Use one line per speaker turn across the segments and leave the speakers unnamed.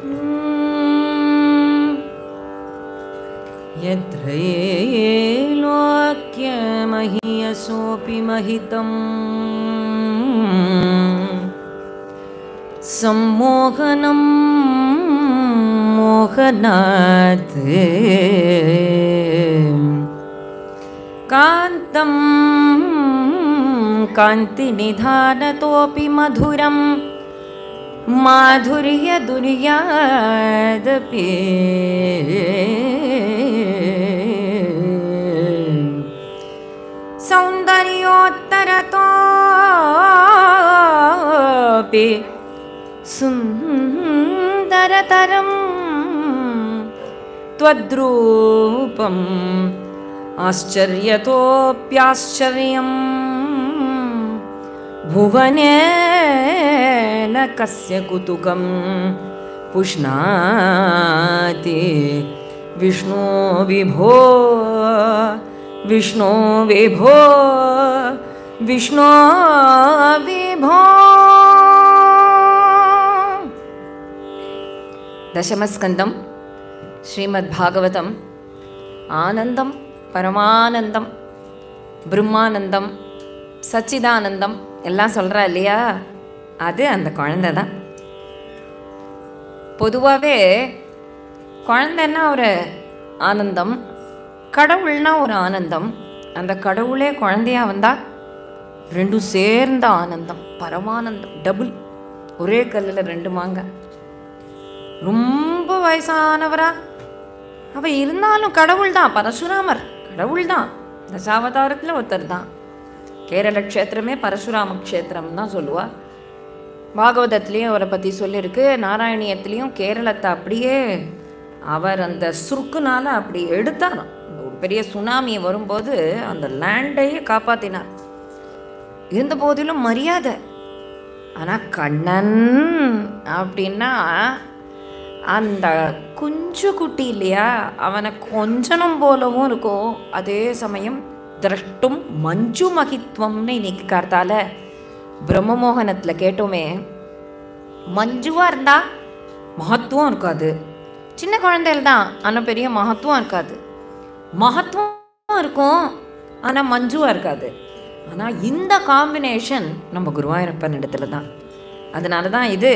यत्र लोक्यमहीयसोऽपि महितम् सम्मोहनं मोहनात् कान्तं कान्तिनिधानतोऽपि मधुरम् माधुर्यदुर्यादपि सौन्दर्योत्तरतोऽपि सुन्दरतरं त्वद्रूपम् आश्चर्यतोऽप्याश्चर्यम् भुवने न कस्य कुतुकं पुष्णाति विष्णो विभो विष्णो विभो विष्णो विभो दशमस्कन्दं श्रीमद्भागवतम् आनन्दं परमानन्दं பிரம்மானந்தம் சச்சிதானந்தம் எல்லாம் சொல்கிறா இல்லையா அது அந்த குழந்தை தான் பொதுவாகவே குழந்தைன்னா ஒரு ஆனந்தம் கடவுள்னா ஒரு ஆனந்தம் அந்த கடவுளே குழந்தையா வந்தால் ரெண்டும் சேர்ந்த ஆனந்தம் பரமானந்தம் டபுள் ஒரே கல்லில் ரெண்டு மாங்காய் ரொம்ப வயசானவரா அவ இருந்தாலும் கடவுள் தான் பரசுராமர் கடவுள் தான் தசாவதாரத்தில் ஒருத்தர் தான் கேரள க்ஷேத்திரமே பரசுராம க்ஷேத்திரம் தான் சொல்லுவா பாகவதத்துலேயும் அவரை பற்றி சொல்லியிருக்கு நாராயணியத்துலேயும் கேரளத்தை அப்படியே அவர் அந்த சுருக்குனால அப்படி எடுத்தாராம் அந்த ஒரு பெரிய சுனாமி வரும்போது அந்த லேண்டையே காப்பாற்றினார் இருந்த போதிலும் மரியாதை ஆனால் கண்ணன் அப்படின்னா அந்த குஞ்சு குட்டி இல்லையா அவனை கொஞ்சனம் போலவும் இருக்கும் அதே சமயம் திரஷ்டும் மஞ்சு மகித்வம்னு இன்னைக்கு கார்த்தால பிரம்மமோகனத்தில் கேட்டோமே மஞ்சுவாக இருந்தா மகத்துவம் இருக்காது சின்ன குழந்தைகள் தான் ஆனால் பெரிய மகத்துவம் இருக்காது மகத்துவம் இருக்கும் ஆனால் மஞ்சுவாக இருக்காது ஆனால் இந்த காம்பினேஷன் நம்ம குருவாயூரப்பன் இடத்துல தான் அதனால தான் இது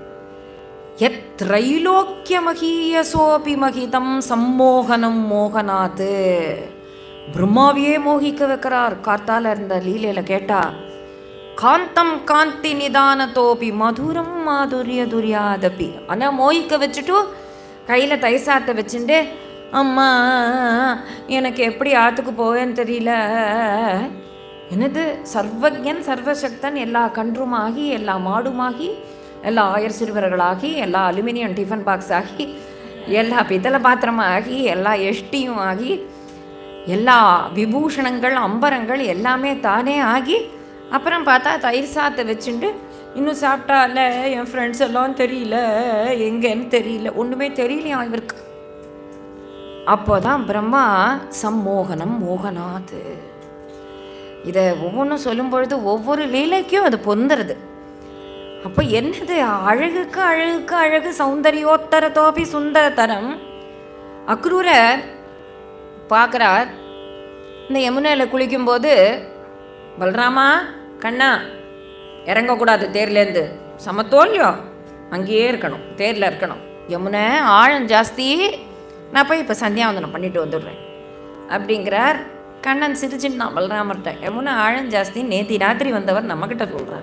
எத்ரைலோக்கியமகீயசோபி மகிதம் சம்மோகனம் மோகனாத்து பிரம்மாவையே மோகிக்க வைக்கிறார் கார்த்தால இருந்த லீலையில கேட்டா காந்தம் காந்தி நிதானத்தோபி மதுரம் மாதுரிய துரியாதபி ஆனால் மோகிக்க வச்சுட்டு கையில் தைசாத்தை வச்சுட்டு அம்மா எனக்கு எப்படி ஆற்றுக்கு போவேன்னு தெரியல என்னது சர்வஜன் சர்வசக்தன் எல்லா கன்றுமாகி எல்லா மாடுமாகி எல்லா ஆயர் சிறுவர்களாகி எல்லா அலுமினியம் டிஃபன் பாக்ஸ் ஆகி எல்லா பித்தளை பாத்திரமாகி எல்லா எஷ்டியும் ஆகி எல்லா விபூஷணங்கள் அம்பரங்கள் எல்லாமே தானே ஆகி அப்புறம் பார்த்தா தயிர் சாத்தை வச்சுட்டு இன்னும் சாப்பிட்டால என் ஃப்ரெண்ட்ஸ் எல்லாம் தெரியல எங்கேன்னு தெரியல ஒன்றுமே தெரியலையா இவருக்கு அப்போதான் பிரம்மா சம்மோகனம் மோகனாது இதை ஒவ்வொன்றும் சொல்லும் பொழுது ஒவ்வொரு லீலைக்கும் அது பொந்துறது அப்போ என்னது அழகுக்கு அழகுக்கு அழகு சௌந்தரியோத்தர தோபி சுந்தரதரம் அக்ரூரர் பார்க்குறார் இந்த யமுனையில் குளிக்கும்போது பல்ராமா கண்ணா இறங்கக்கூடாது தேர்லேருந்து சமத்தோல்லையோ அங்கேயே இருக்கணும் தேரில் இருக்கணும் யமுனை ஆழம் ஜாஸ்தி நான் போய் இப்போ சந்தியாவந்தனம் பண்ணிட்டு வந்துடுறேன் அப்படிங்கிறார் கண்ணன் சிரிச்சுட்டு நான் பலராமர்கிட்ட யமுனை ஆழம் ஜாஸ்தி நேத்தி ராத்திரி வந்தவர் நம்மக்கிட்ட சொல்கிறார்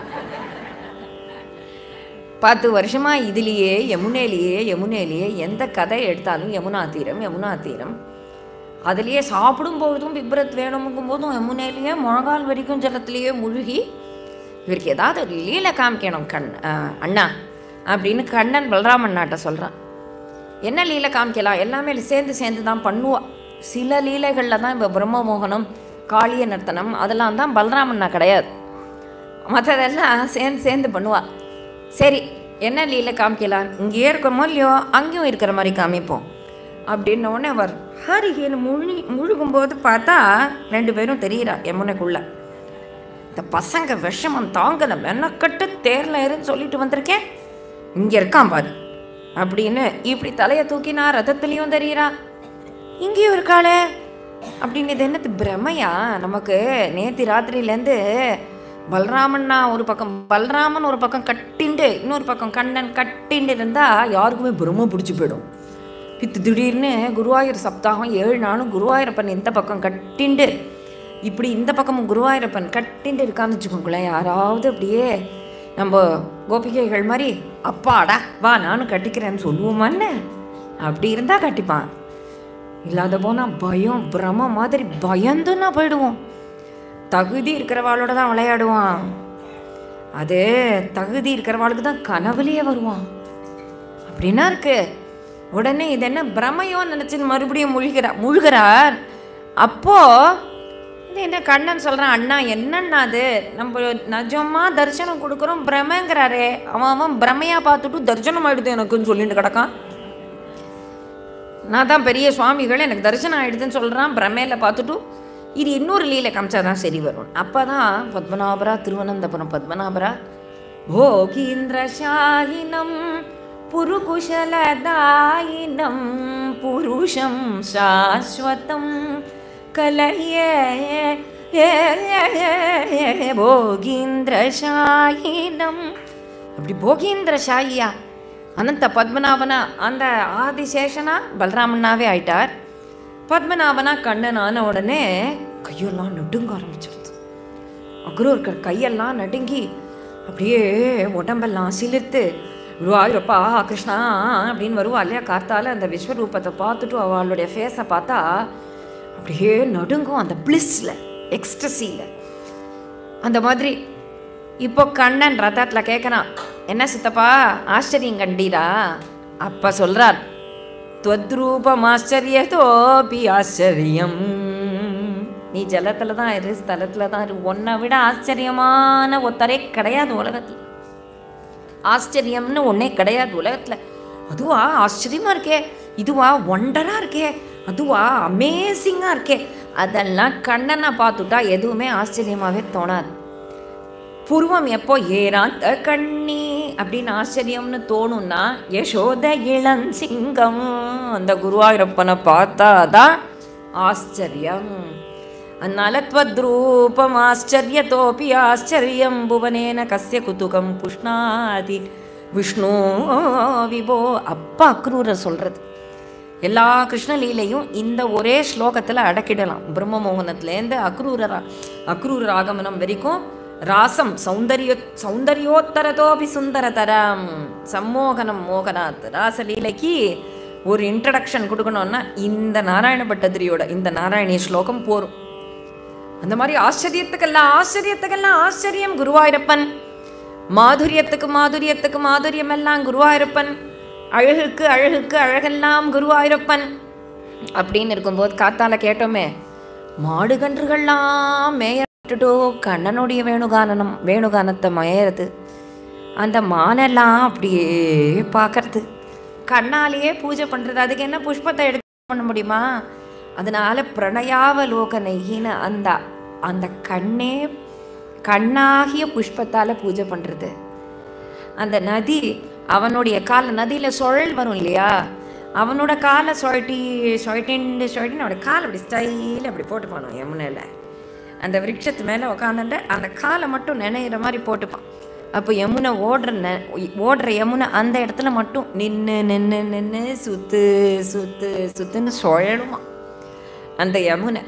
பத்து வருஷமாக இதுலேயே யமுனேலேயே யமுனேலேயே எந்த கதை எடுத்தாலும் யமுனா தீரம் யமுனா தீரம் அதுலேயே சாப்பிடும் பொழுதும் பிப்ரத் வேணுமுங்கும் போதும் யமுனேலேயே முழங்கால் வரைக்கும் ஜலத்திலேயே முழுகி இவருக்கு ஏதாவது ஒரு லீலை காமிக்கணும் கண் ஆஹ், அண்ணா அப்படின்னு கண்ணன் பலராமன் நாட்டை சொல்கிறான் என்ன லீலை காமிக்கலாம் எல்லாமே சேர்ந்து சேர்ந்து தான் பண்ணுவா சில லீலைகளில் தான் இப்போ பிரம்மமோகனம் காளிய நர்த்தனம் அதெல்லாம் தான் பலராமண்ணா கிடையாது மற்றதெல்லாம் சேர்ந்து சேர்ந்து பண்ணுவா சரி என்ன லீலை காமிக்கலாம் இங்கேயே இருக்கமோ இல்லையோ அங்கேயும் இருக்கிற மாதிரி காமிப்போம் அப்படின்ன உடனே அவர் ஹரிஹேன்னு முழி முழுகும்போது பார்த்தா ரெண்டு பேரும் தெரியுறா யமுனைக்குள்ள இந்த பசங்க விஷமம் தாங்கல மெனக்கட்டு தேரில் ஏறுன்னு சொல்லிட்டு வந்திருக்கேன் இங்கே இருக்கான் பாரு அப்படின்னு இப்படி தலையை தூக்கினா ரதத்துலேயும் தெரியுறா இங்கேயும் இருக்காளே அப்படின்னு இது என்னது பிரமையா நமக்கு நேத்தி ராத்திரியிலேருந்து பலராமன்னா ஒரு பக்கம் பலராமன் ஒரு பக்கம் கட்டிண்டு இன்னொரு பக்கம் கண்ணன் கட்டிண்டு இருந்தால் யாருக்குமே பிரம்ம பிடிச்சி போயிடும் பித்து திடீர்னு குருவாயூர் சப்தாகம் ஏழு நாளும் குருவாயூரப்பன் இந்த பக்கம் கட்டிண்டு இப்படி இந்த பக்கமும் குருவாயூரப்பன் கட்டிண்டு இருக்கான்னு வச்சுக்கோங்களேன் யாராவது அப்படியே நம்ம கோபிகைகள் மாதிரி அப்பாடா வா நானும் கட்டிக்கிறேன்னு சொல்லுவோமான்னு அப்படி இருந்தால் கட்டிப்பான் இல்லாத போனால் பயம் பிரம மாதிரி பயந்துன்னா போயிடுவோம் தகுதி இருக்கிறவாளோட தான் விளையாடுவான் அது தகுதி இருக்கிறவாளுக்கு தான் கனவுலேயே வருவான் அப்படின்னா இருக்கு உடனே இது என்ன பிரமையோ நினச்சி மறுபடியும் முழுகிறா முழுகிறார் அப்போ இது என்ன கண்ணன் சொல்கிறான் அண்ணா என்னண்ணா அது நம்ம நிஜமா தரிசனம் கொடுக்குறோம் பிரமைங்கிறாரே அவன் அவன் பிரமையாக பார்த்துட்டு தரிசனம் ஆயிடுது எனக்குன்னு சொல்லிட்டு கிடக்கான் நான் தான் பெரிய சுவாமிகள் எனக்கு தரிசனம் ஆயிடுதுன்னு சொல்கிறான் பிரமையில பார்த்துட்டு இது இன்னொரு லீலை காமிச்சா தான் சரி வரும் அப்போ தான் பத்மநாபரா திருவனந்தபுரம் பத்மநாபரா भोगीन्द्रशाहिनं पुरुकुशलदायिनं पुरुषं शाश्वतं कलये போகீந்திரஷாயினம் அப்படி போகீந்திரஷாயியா அனந்த பத்மநாபனா அந்த ஆதிசேஷனா பலராமனாவே ஆயிட்டார் பத்மநாபனா கண்ணன் ஆன உடனே கையெல்லாம் நடுங்க ஆரம்பிச்சிருது அக்ரூர் கையெல்லாம் நடுங்கி அப்படியே உடம்பெல்லாம் சிலிர்த்து குருவாயூரப்பா கிருஷ்ணா அப்படின்னு வருவா இல்லையா கார்த்தால அந்த விஸ்வரூபத்தை பார்த்துட்டு அவளுடைய ஃபேஸை பார்த்தா அப்படியே நடுங்கும் அந்த பிளிஸ்ல எக்ஸ்டசியில் அந்த மாதிரி இப்போ கண்ணன் ரதத்தில் கேட்குறான் என்ன சித்தப்பா ஆச்சரியம் கண்டீரா அப்போ சொல்கிறார் துவத்ரூபம் ஆச்சரியத்தோபி ஆச்சரியம் நீ ஜலத்தில் தான் இரு ஸ்தலத்தில் தான் இரு உன்னை விட ஆச்சரியமான ஒத்தரே கிடையாது உலகத்தில் ஆச்சரியம்னு ஒன்றே கிடையாது உலகத்தில் அதுவா ஆச்சரியமாக இருக்கே இதுவா ஒண்டராக இருக்கே அதுவா அமேசிங்காக இருக்கே அதெல்லாம் கண்ணனை பார்த்துட்டா எதுவுமே ஆச்சரியமாகவே தோணாது பூர்வம் எப்போ ஏறாந்த கண்ணி அப்படின்னு ஆச்சரியம்னு தோணும்னா யசோத இளஞ்சிங்கம் அந்த குருவாயூரப்பனை பார்த்தாதான் ஆச்சரியம் அதனால त्वद्रूपम् ஆச்சரியத்தோபி ஆச்சரியம் புவனேன கஸ்ய குதுகம் புஷ்ணாதி விஷ்ணு விபோ அப்பா அக்ரூரர் சொல்றது எல்லா கிருஷ்ணலீலையும் இந்த ஒரே ஸ்லோகத்தில் அடக்கிடலாம் பிரம்ம மோகனத்துலேருந்து அக்ரூரரா அக்ரூரர் ஆகமனம் வரைக்கும் ராசம் சௌந்தரிய சௌந்தர்யோத்தரதோபி சுந்தரதரம் சம்மோகனம் மோகனாத் ராசலீலைக்கு ஒரு இன்ட்ரடக்ஷன் கொடுக்கணும்னா இந்த நாராயண பட்டதிரியோட இந்த நாராயணி ஸ்லோகம் போரும் அந்த மாதிரி ஆச்சரியத்துக்கெல்லாம் ஆச்சரியத்துக்கெல்லாம் ஆச்சரியம் குருவாயூரப்பன் மாதுரியத்துக்கு மாதுரியத்துக்கு மாதுரியம் எல்லாம் குருவாயூரப்பன் அழகுக்கு அழகுக்கு அழகெல்லாம் குருவாயூரப்பன் அப்படின்னு இருக்கும்போது காத்தால கேட்டோமே மாடுகன்றுகள்லாம் மேய விட்டுட்டோ கண்ணனுடைய வேணுகானனம் வேணுகானத்தை மயறது அந்த மானெல்லாம் அப்படியே பார்க்கறது கண்ணாலேயே பூஜை பண்ணுறது அதுக்கு என்ன புஷ்பத்தை எடுத்து பண்ண முடியுமா அதனால பிரணயாவலோகனைகின்னு அந்த அந்த கண்ணே கண்ணாகிய புஷ்பத்தால் பூஜை பண்ணுறது அந்த நதி அவனுடைய கால நதியில் சுழல் வரும் இல்லையா அவனோட காலை சுழட்டி சுழட்டின்னு சுழட்டின்னு அவனோட காலை அப்படி ஸ்டைல் அப்படி போட்டுப்பானோ யமுனையில் அந்த விருட்சத்து மேலே உக்காந்துட்டு அந்த காலை மட்டும் நினைகிற மாதிரி போட்டுப்பான் அப்போ யமுனை ஓடுற ந ஓடுற யமுனை அந்த இடத்துல மட்டும் நின்று நின்று நின்று சுத்து சுத்து சுத்துன்னு சுழலுமா அந்த யமுனை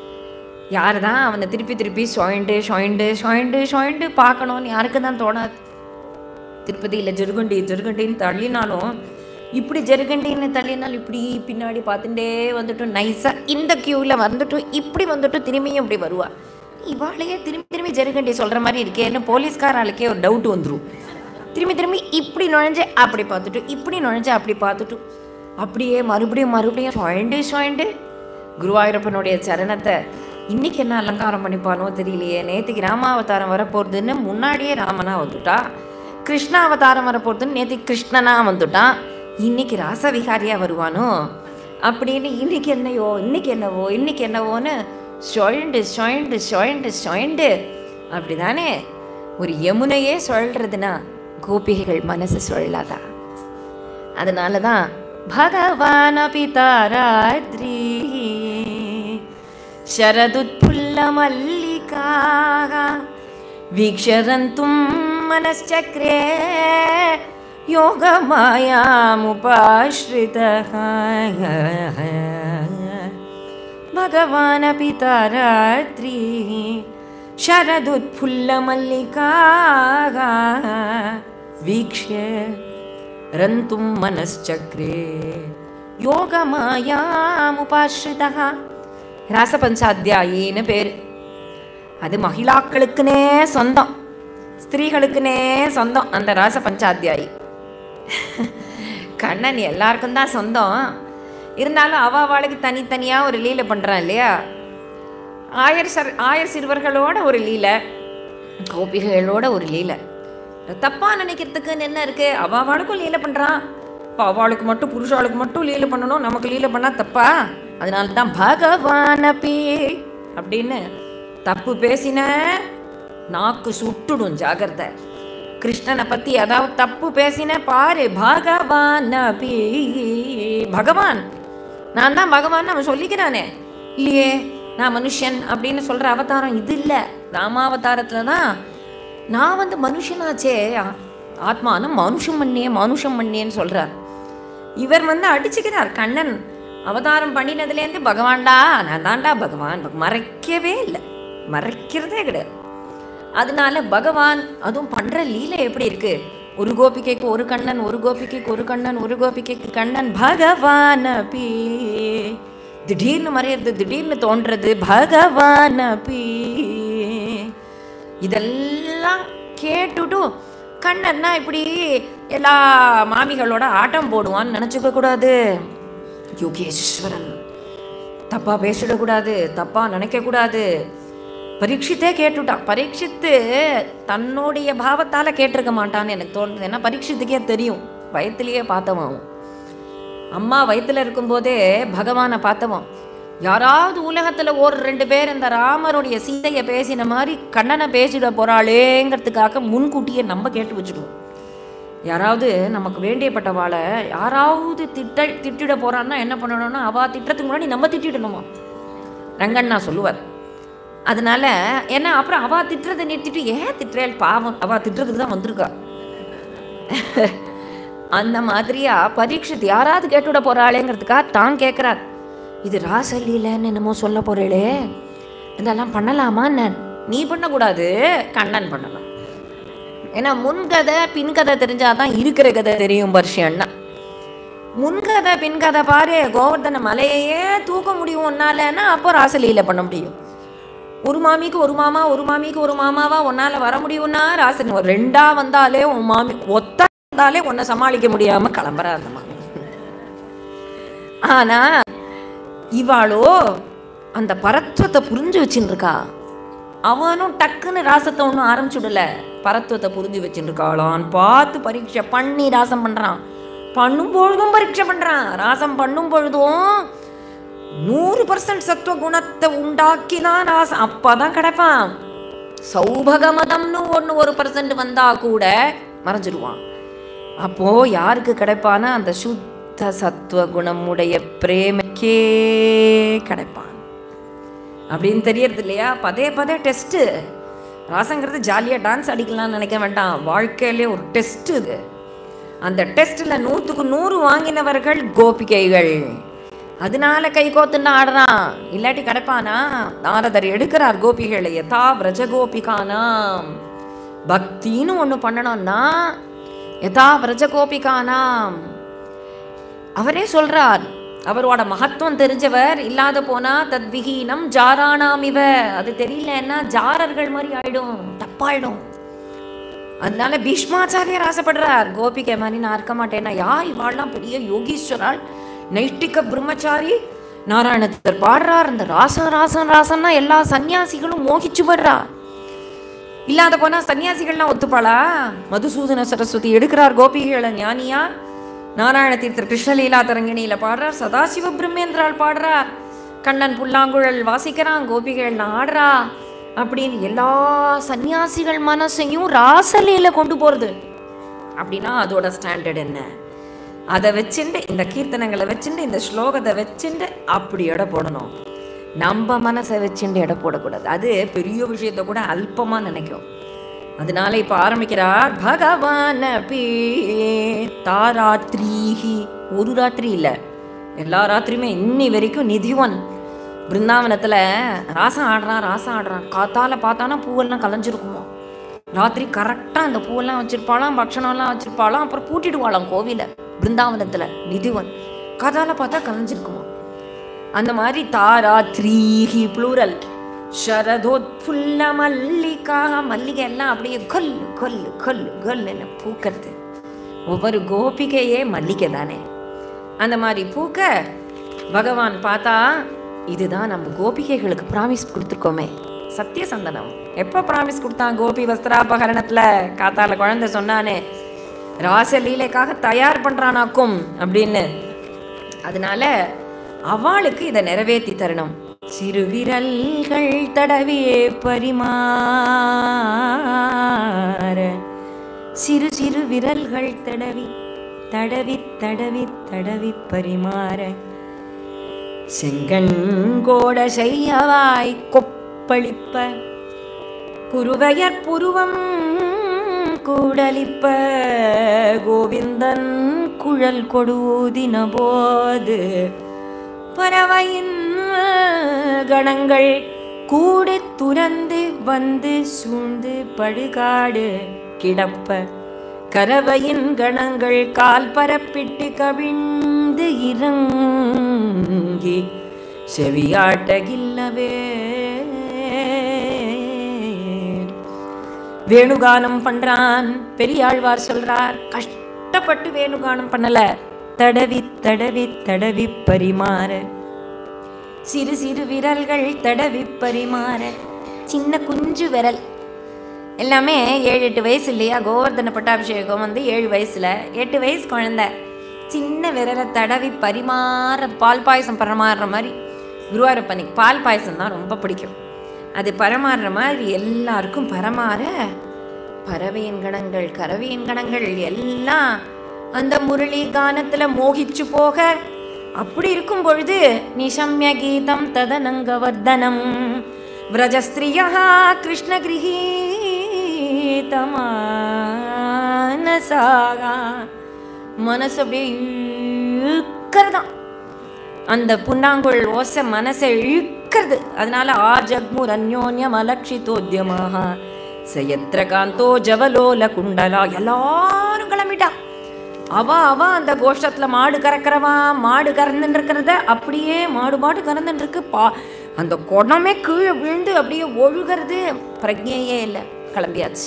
யார் தான் அவனை திருப்பி திருப்பி சுழண்டு சுழண்டு சுழண்டு சுழண்டு பார்க்கணும்னு யாருக்கு தான் தோணாது திருப்பதியில் ஜெருகண்டி ஜெருகண்டின்னு தள்ளினாலும் இப்படி ஜெருகண்டின்னு தள்ளினாலும் இப்படி பின்னாடி பார்த்துட்டே வந்துட்டு நைஸாக இந்த க்யூவில் வந்துட்டு இப்படி வந்துட்டு திரும்பியும் இப்படி வருவா இவாளையே திரும்பி திரும்பி ஜெருகண்டி சொல்கிற மாதிரி இருக்கேன்னு போலீஸ்காராளுக்கே ஒரு டவுட் வந்துடும் திரும்பி திரும்பி இப்படி நுழைஞ்சு அப்படி பார்த்துட்டு இப்படி நுழைஞ்சு அப்படி பார்த்துட்டு அப்படியே மறுபடியும் மறுபடியும் சுழண்டு சுழண்டு குருவாயூரப்பனுடைய சரணத்தை இன்னைக்கு என்ன அலங்காரம் பண்ணிப்பானோ தெரியலையே நேற்றுக்கு ராமாவதாரம் வரப்போகிறதுன்னு முன்னாடியே ராமனா வந்துட்டா கிருஷ்ண அவதாரம் வரப்போகிறதுன்னு நேற்றுக்கு கிருஷ்ணனா வந்துட்டான் இன்னைக்கு ராசவிகாரியா வருவானோ அப்படின்னு இன்னைக்கு என்னையோ இன்னைக்கு என்னவோ இன்னைக்கு என்னவோன்னு சுழண்டு சுழண்டு சுழண்டு சுழண்டு அப்படிதானே ஒரு யமுனையே சுழல்றதுன்னா கோபிகைகள் மனசு சுழலாதா அதனால தான் பகவான பிதாராத்ரி शरदुत्फुल्लमल्लिकाः वीक्षरन्तुं मनश्चक्रे योगमायामुपाश्रितः भगवानपि तारात्रिः शरदुत्फुल्लमल्लिकाः वीक्ष्य रन्तुं मनश्चक्रे யோகமாயாமுபாஸ்ரிதா ராசபஞ்சாத்தியாயின்னு பேர் அது மகிழாக்களுக்குனே சொந்தம் ஸ்திரீகளுக்குனே சொந்தம் அந்த ராச பஞ்சாத்தியாயி கண்ணன் எல்லாருக்கும் தான் சொந்தம் இருந்தாலும் அவ அவளுக்கு தனித்தனியாக ஒரு லீலை பண்ணுறான் இல்லையா ஆயர் சர் ஆயர் சிறுவர்களோட ஒரு லீலை கோபிகளோட ஒரு லீலை தப்பாக நினைக்கிறதுக்குன்னு என்ன இருக்கு அவ அவளுக்கும் லீலை பண்ணுறான் இப்போ அவளுக்கு மட்டும் புருஷாளுக்கு மட்டும் லீலை பண்ணணும் நமக்கு லீலை பண்ணால் தப்பா அதனால தான் பகவானபி அப்படின்னு தப்பு பேசின நாக்கு சுட்டுடும் ஜாகிரதை கிருஷ்ணனை பற்றி அதாவது தப்பு பேசின பாரு பகவானபி பகவான் நான் தான் பகவான் அவன் சொல்லிக்கிறானே இல்லையே நான் மனுஷன் அப்படின்னு சொல்கிற அவதாரம் இது இல்லை ராமாவதாரத்தில் தான் நான் வந்து மனுஷனாச்சே ஆ- ஆத்மானு மனுஷம் பண்ணியே மனுஷம் பண்ணியேன்னு சொல்கிறார் இவர் வந்து அடிச்சுக்கிறார் கண்ணன் அவதாரம் பண்ணினதுலேருந்து பகவான்டா நான் தான்டா பகவான் மறைக்கவே இல்லை மறைக்கிறதே கிடையாது அதனால பகவான் அதுவும் பண்ற லீலை எப்படி இருக்கு ஒரு கோபிகைக்கு ஒரு கண்ணன் ஒரு கோபிகைக்கு ஒரு கண்ணன் ஒரு கோபிகைக்கு கண்ணன் பகவான் அப்பி திடீர்னு மறையிறது திடீர்னு தோன்றது பகவான் அப்பி இதெல்லாம் கேட்டுட்டு கண்ணன்னா இப்படி எல்லா மாமிகளோட ஆட்டம் போடுவான்னு நினச்சிக்க கூடாது யோகேஸ்வரன் தப்பா பேசிடக்கூடாது தப்பா நினைக்கக்கூடாது பரீட்சித்தே கேட்டுட்டான் பரீட்சித்து தன்னுடைய பாவத்தால கேட்டிருக்க மாட்டான்னு எனக்கு தோணுது ஏன்னா பரீட்சித்துக்கே தெரியும் வயத்திலேயே பார்த்தவன் அவன். அம்மா வயித்துல இருக்கும்போதே பகவானை பார்த்தவன் யாராவது உலகத்துல ஒரு ரெண்டு பேர் இந்த ராமருடைய சீதையை பேசின மாதிரி கண்ணனை பேசிட போறாளேங்கிறதுக்காக முன்கூட்டியே நம்ம கேட்டு வச்சுடுவோம் யாராவது நமக்கு வேண்டியப்பட்டவாளை யாராவது திட்ட திட்டிட போறான்னா என்ன பண்ணணும்னா அவ திட்டத்துக்கு முன்னாடி நம்ம திட்டிடணுமா ரங்கண்ணா சொல்லுவார் அதனால ஏன்னா அப்புறம் அவ திட்டுறதை நிறுத்திட்டு ஏன் திட்டுறேன் பாவம் அவ திட்டுறதுக்கு தான் வந்திருக்கா அந்த மாதிரியா பரீட்சித் யாராவது கேட்டுவிட போறாளேங்கிறதுக்காக தான் கேட்குறார் இது ராசலீலன்னு என்னமோ சொல்ல போறேளே இதெல்லாம் பண்ணலாமா என்ன நீ பண்ணக்கூடாது கண்ணன் பண்ணலாம் ஏன்னா முன்கதை பின்கதை தெரிஞ்சாதான் இருக்கிற கதை தெரியும் பர்ஷியன்னா முன்கதை பின்கதை பாரு கோவர்தன மலையையே தூக்க முடியும் உன்னாலன்னா அப்போ ராசலீல பண்ண முடியும் ஒரு மாமிக்கு ஒரு மாமா ஒரு மாமிக்கு ஒரு மாமாவா உன்னால வர முடியும்னா ராசன் ஒரு ரெண்டா வந்தாலே உன் மாமி ஒத்த வந்தாலே உன்னை சமாளிக்க முடியாம கிளம்புறா அந்த மாமி ஆனா இவாளோ அந்த பரத்துவத்தை புரிஞ்சு வச்சுன்னு இருக்கா அவனும் டக்குன்னு ராசத்தை ஒன்றும் ஆரம்பிச்சுடல பரத்துவத்தை புரிஞ்சு வச்சுட்டு இருக்காளான்னு பார்த்து பரீட்சை பண்ணி ராசம் பண்றான் பண்ணும் பொழுதும் பரீட்சை பண்றான் ராசம் பண்ணும் பொழுதும் நூறு பர்சன்ட் சத்துவ குணத்தை உண்டாக்கி தான் ராசம் அப்பதான் கிடைப்பான் சௌபகமதம்னு ஒன்று ஒரு பர்சன்ட் வந்தா கூட மறைஞ்சிருவான் அப்போ யாருக்கு கிடைப்பானா அந்த சுத்த சத்துவ குணமுடைய பிரேமக்கே கிடைப்பான் அப்படின்னு தெரியறது இல்லையா பதே பதே டெஸ்ட்டு ராசங்கிறது ஜாலியாக டான்ஸ் அடிக்கலாம்னு நினைக்க வேண்டாம் வாழ்க்கையிலே ஒரு டெஸ்ட் இது அந்த டெஸ்ட்டில் நூற்றுக்கு நூறு வாங்கினவர்கள் கோபிகைகள் அதனால கை கோத்துன்னு ஆடுறான் இல்லாட்டி கிடைப்பானா நாரதர் எடுக்கிறார் கோபிகளை யதா விரஜ கோபிகானாம் பக்தின்னு ஒன்று பண்ணணும்னா யதா விரஜ கோபிகானாம் அவரே சொல்றார் அவரோட மகத்துவம் தெரிஞ்சவர் இல்லாத போனா தத்விஹீனம் ஜாரானாம் இவ அது தெரியலன்னா ஜாரர்கள் மாதிரி ஆயிடும் தப்பாயிடும் அதனால பீஷ்மாச்சாரியர் ஆசைப்படுறார் கோபிகை மாதிரி நான் இருக்க மாட்டேன்னா யார் இவாள்லாம் பெரிய யோகீஸ்வரால் நைஷ்டிக பிரம்மச்சாரி நாராயணத்தர் பாடுறார் அந்த ராசன் ராசன் ராசன்னா எல்லா சன்னியாசிகளும் மோகிச்சு படுறா இல்லாத போனா சன்னியாசிகள்லாம் ஒத்துப்பாளா மதுசூதன சரஸ்வதி எடுக்கிறார் கோபிகளை ஞானியா நாராயண தீர்த்தர் கிருஷ்ணலீலா தரங்கிணியில பாடுறார் சதாசிவ பிரம்மேந்திரால் பாடுறார் கண்ணன் புல்லாங்குழல் வாசிக்கிறான் கோபிகள் ஆடுறா அப்படின்னு எல்லா சன்னியாசிகள் மனசையும் ராசலீல கொண்டு போறது அப்படின்னா அதோட ஸ்டாண்டர்ட் என்ன அதை வச்சுட்டு இந்த கீர்த்தனங்களை வச்சுட்டு இந்த ஸ்லோகத்தை வச்சுட்டு அப்படி எடை போடணும் நம்ம மனசை வச்சுட்டு எடை போடக்கூடாது அது பெரிய விஷயத்த கூட அல்பமா நினைக்கும் அதனால இப்ப ஆரம்பிக்கிறார் பகவான் தாராத்ரீஹி ஒரு ராத்திரி இல்ல எல்லா ராத்திரியுமே இன்னி வரைக்கும் நிதிவன் பிருந்தாவனத்துல ராசம் ஆடுறான் ராசம் ஆடுறான் காத்தால பார்த்தானா பூவெல்லாம் கலைஞ்சிருக்குமோ ராத்திரி கரெக்டாக அந்த பூவெல்லாம் வச்சிருப்பாளாம் பக்ஷணம்லாம் வச்சிருப்பாளாம் அப்புறம் பூட்டிடுவாளாம் கோவில பிருந்தாவனத்துல நிதிவன் கதால பார்த்தா கலைஞ்சிருக்குமா அந்த மாதிரி தாரா த்ரீஹி ப்ளூரல் சரதோத்புல்ல மல்லிகா மல்லிகை எல்லாம் அப்படியே கொல்லு கொல்லு கொல்லு கொல்லுன்னு பூக்கிறது ஒவ்வொரு கோபிகையே மல்லிகை தானே அந்த மாதிரி பூக்க பகவான் பார்த்தா இதுதான் நம்ம கோபிகைகளுக்கு ப்ராமிஸ் கொடுத்துருக்கோமே சத்தியசந்தனம் எப்போ ப்ராமிஸ் கொடுத்தான் கோபி வஸ்திராபகரணத்துல காத்தால குழந்தை சொன்னானே ராசலீலைக்காக தயார் பண்றானாக்கும் அப்படின்னு அதனால அவளுக்கு இதை நிறைவேற்றி தரணும் சிறு விரல்கள் தடவியே பரிமாற சிறு சிறு விரல்கள் தடவி தடவி தடவி தடவி பரிமாற செங்கண்கோட செய்யவாய் கொப்பளிப்ப குருவையற் புருவம் கூடலிப்ப கோவிந்தன் குழல் கொடுதின போது பறவையின் கணங்கள் கூடி துறந்து வந்து சூழ்ந்து படுகாடு கிடப்ப கரவையின் கணங்கள் கால் பரப்பிட்டு கவிழ்ந்து இறங்கி செவியாட்டகில்லவே வேணுகானம் பண்றான் பெரியாழ்வார் சொல்றார் கஷ்டப்பட்டு வேணுகானம் பண்ணல தடவி தடவி தடவி பரிமாற சிறு சிறு விரல்கள் தடவி பரிமாற சின்ன குஞ்சு விரல் எல்லாமே ஏழு எட்டு வயசு இல்லையா கோவர்தன பட்டாபிஷேகம் வந்து ஏழு வயசுல எட்டு வயசு குழந்தை சின்ன விரலை தடவி பரிமாற பால் பாயசம் பரிமாறுற மாதிரி குருவாரப்பனுக்கு பால் பாயசம் தான் ரொம்ப பிடிக்கும் அது பரமாறுற மாதிரி எல்லாருக்கும் பரமாற பறவையின் கணங்கள் கறவையின் கணங்கள் எல்லாம் அந்த முரளி கானத்துல மோகிச்சு போக அப்படி இருக்கும் பொழுது நிஷம்ய கீதம் ததனங்கவர்தனம் விரஜஸ்திரியா கிருஷ்ண கிரகீதமானசாகா மனசு அப்படியே இழுக்கிறதாம் அந்த புண்ணாங்குழல் ஓசை மனசை இழுக்கிறது அதனால ஆ ஜக்முர் அந்யோன்யம் அலட்சித்தோத்தியமாக சயத்ர காந்தோ ஜவலோல குண்டலா எல்லாரும் கிளம்பிட்டா அவ அவ அந்த கோஷ்டத்துல மாடு கறக்கிறவா மாடு கறந்துன்னு இருக்கிறத அப்படியே மாடு மாடு கறந்துன்னு இருக்கு பா அந்த குடமே கீழே விழுந்து அப்படியே ஒழுகிறது பிரஜையே இல்லை கிளம்பியாச்சு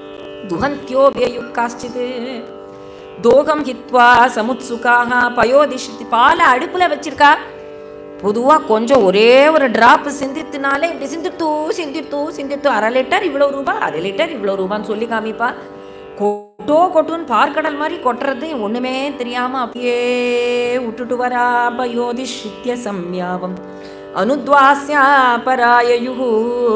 துகந்தியோபியுக்காச்சிது தோகம் ஹித்வா சமுத்சுகாக பயோதிஷித்து பாலை அடுப்புல வச்சிருக்கா பொதுவா கொஞ்சம் ஒரே ஒரு டிராப் சிந்தித்துனாலே இப்படி சிந்தித்து சிந்தித்து சிந்தித்து அரை லிட்டர் இவ்வளோ ரூபாய் அரை லிட்டர் இவ்வளோ ரூபான்னு சொல்லி காமிப்பா கொட்டோ கொட்டுன்னு பார்க்கடல் மாதிரி கொட்டுறது ஒண்ணுமே தெரியாம அப்படியே விட்டுட்டு வரா பயோதிஷித்ய சம்யாவம் அனுத்வாஸ்யா பராயயுः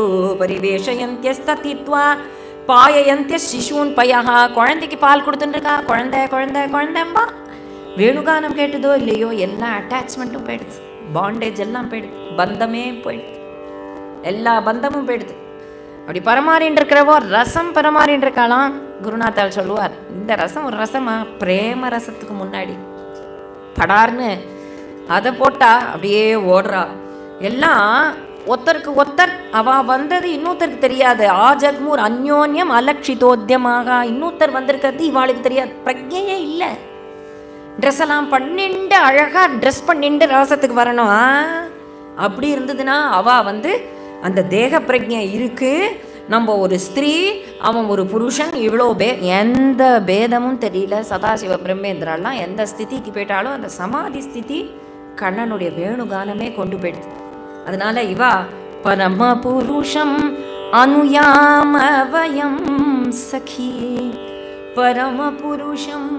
பரிவேஷயந்தியஸ்தத்தித்வா பாயயந்திய சிசுன் பையகா குழந்தைக்கு பால் கொடுத்துட்டுருக்கா குழந்தை குழந்தை குழந்தைம்பா வேணுகானம் கேட்டதோ இல்லையோ எல்லா அட்டாச்மெண்ட்டும் போயிடுது பாண்டேஜ் எல்லாம் போயிடுது பந்தமே போயிடுது எல்லா பந்தமும் போயிடுது அப்படி பரமாறின்னு இருக்கிறவோ ரசம் பரமாறின்னு இருக்காளாம் குருநாத்தால் சொல்லுவார் இந்த ரசம் ஒரு ரசமா பிரேம ரசத்துக்கு முன்னாடி படார்னு அதை போட்டா அப்படியே ஓடுறா எல்லாம் ஒருத்தருக்கு ஒருத்தர் அவ வந்தது இன்னொருத்தருக்கு தெரியாது ஆ ஜக்மூர் அந்யோன்யம் அலட்சிதோத்தியமாக இன்னொருத்தர் வந்திருக்கிறது இவாளுக்கு தெரியாது பிரஜையே இல்லை ட்ரெஸ் எல்லாம் பண்ணிண்டு அழகா ட்ரெஸ் பண்ணிண்டு ராசத்துக்கு வரணும் ஆ? அப்படி இருந்ததுன்னா அவ வந்து அந்த தேக பிரஜை இருக்கு நம்ம ஒரு ஸ்திரீ அவன் ஒரு புருஷன் இவ்வளோ பே எந்த பேதமும் தெரியல சதாசிவ பிரம்மேந்திராலாம் எந்த ஸ்திதிக்கு போயிட்டாலும் அந்த சமாதி ஸ்திதி கண்ணனுடைய வேணுகானமே கொண்டு போயிடுது அதனால இவா பரம புருஷம் அனுயாம வயம் சഖി பரம புருஷம்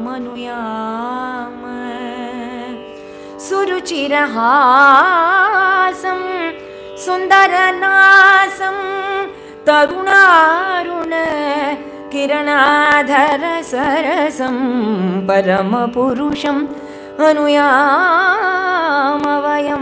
அனுயாம சுருச்சிரஹாசம் சுந்தரநாசம் தருணாருண किरणाधर सरसं परमपुरुषम् अनुयाम वयं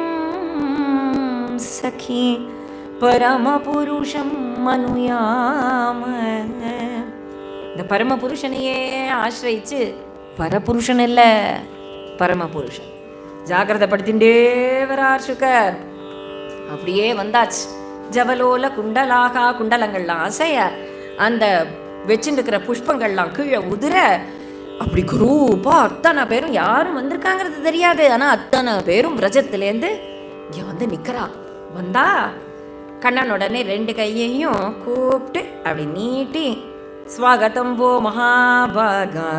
सखी பரமபுருஷம் மனுயாம இந்த பரமபுருஷனையே ஆசிரியிச்சு பரபுருஷன் இல்ல பரமபுருஷன் ஜாகிரதப்படுத்திண்டே வரார் சுகர் அப்படியே வந்தாச்சு ஜவலோல குண்டலாகா குண்டலங்கள்லாம் அசைய அந்த வச்சுருக்கிற புஷ்பங்கள்லாம் கீழே உதிர அப்படி குரூப்பா அத்தனை பேரும் யாரும் வந்திருக்காங்கிறது தெரியாது ஆனா அத்தனை பேரும் பிரஜத்திலேருந்து இங்க வந்து நிக்கிறா வந்தா கண்ணன் உடனே ரெண்டு கையையும் கூப்பிட்டு அப்படி நீட்டி ஸ்வாகதம் போ மகாபாகா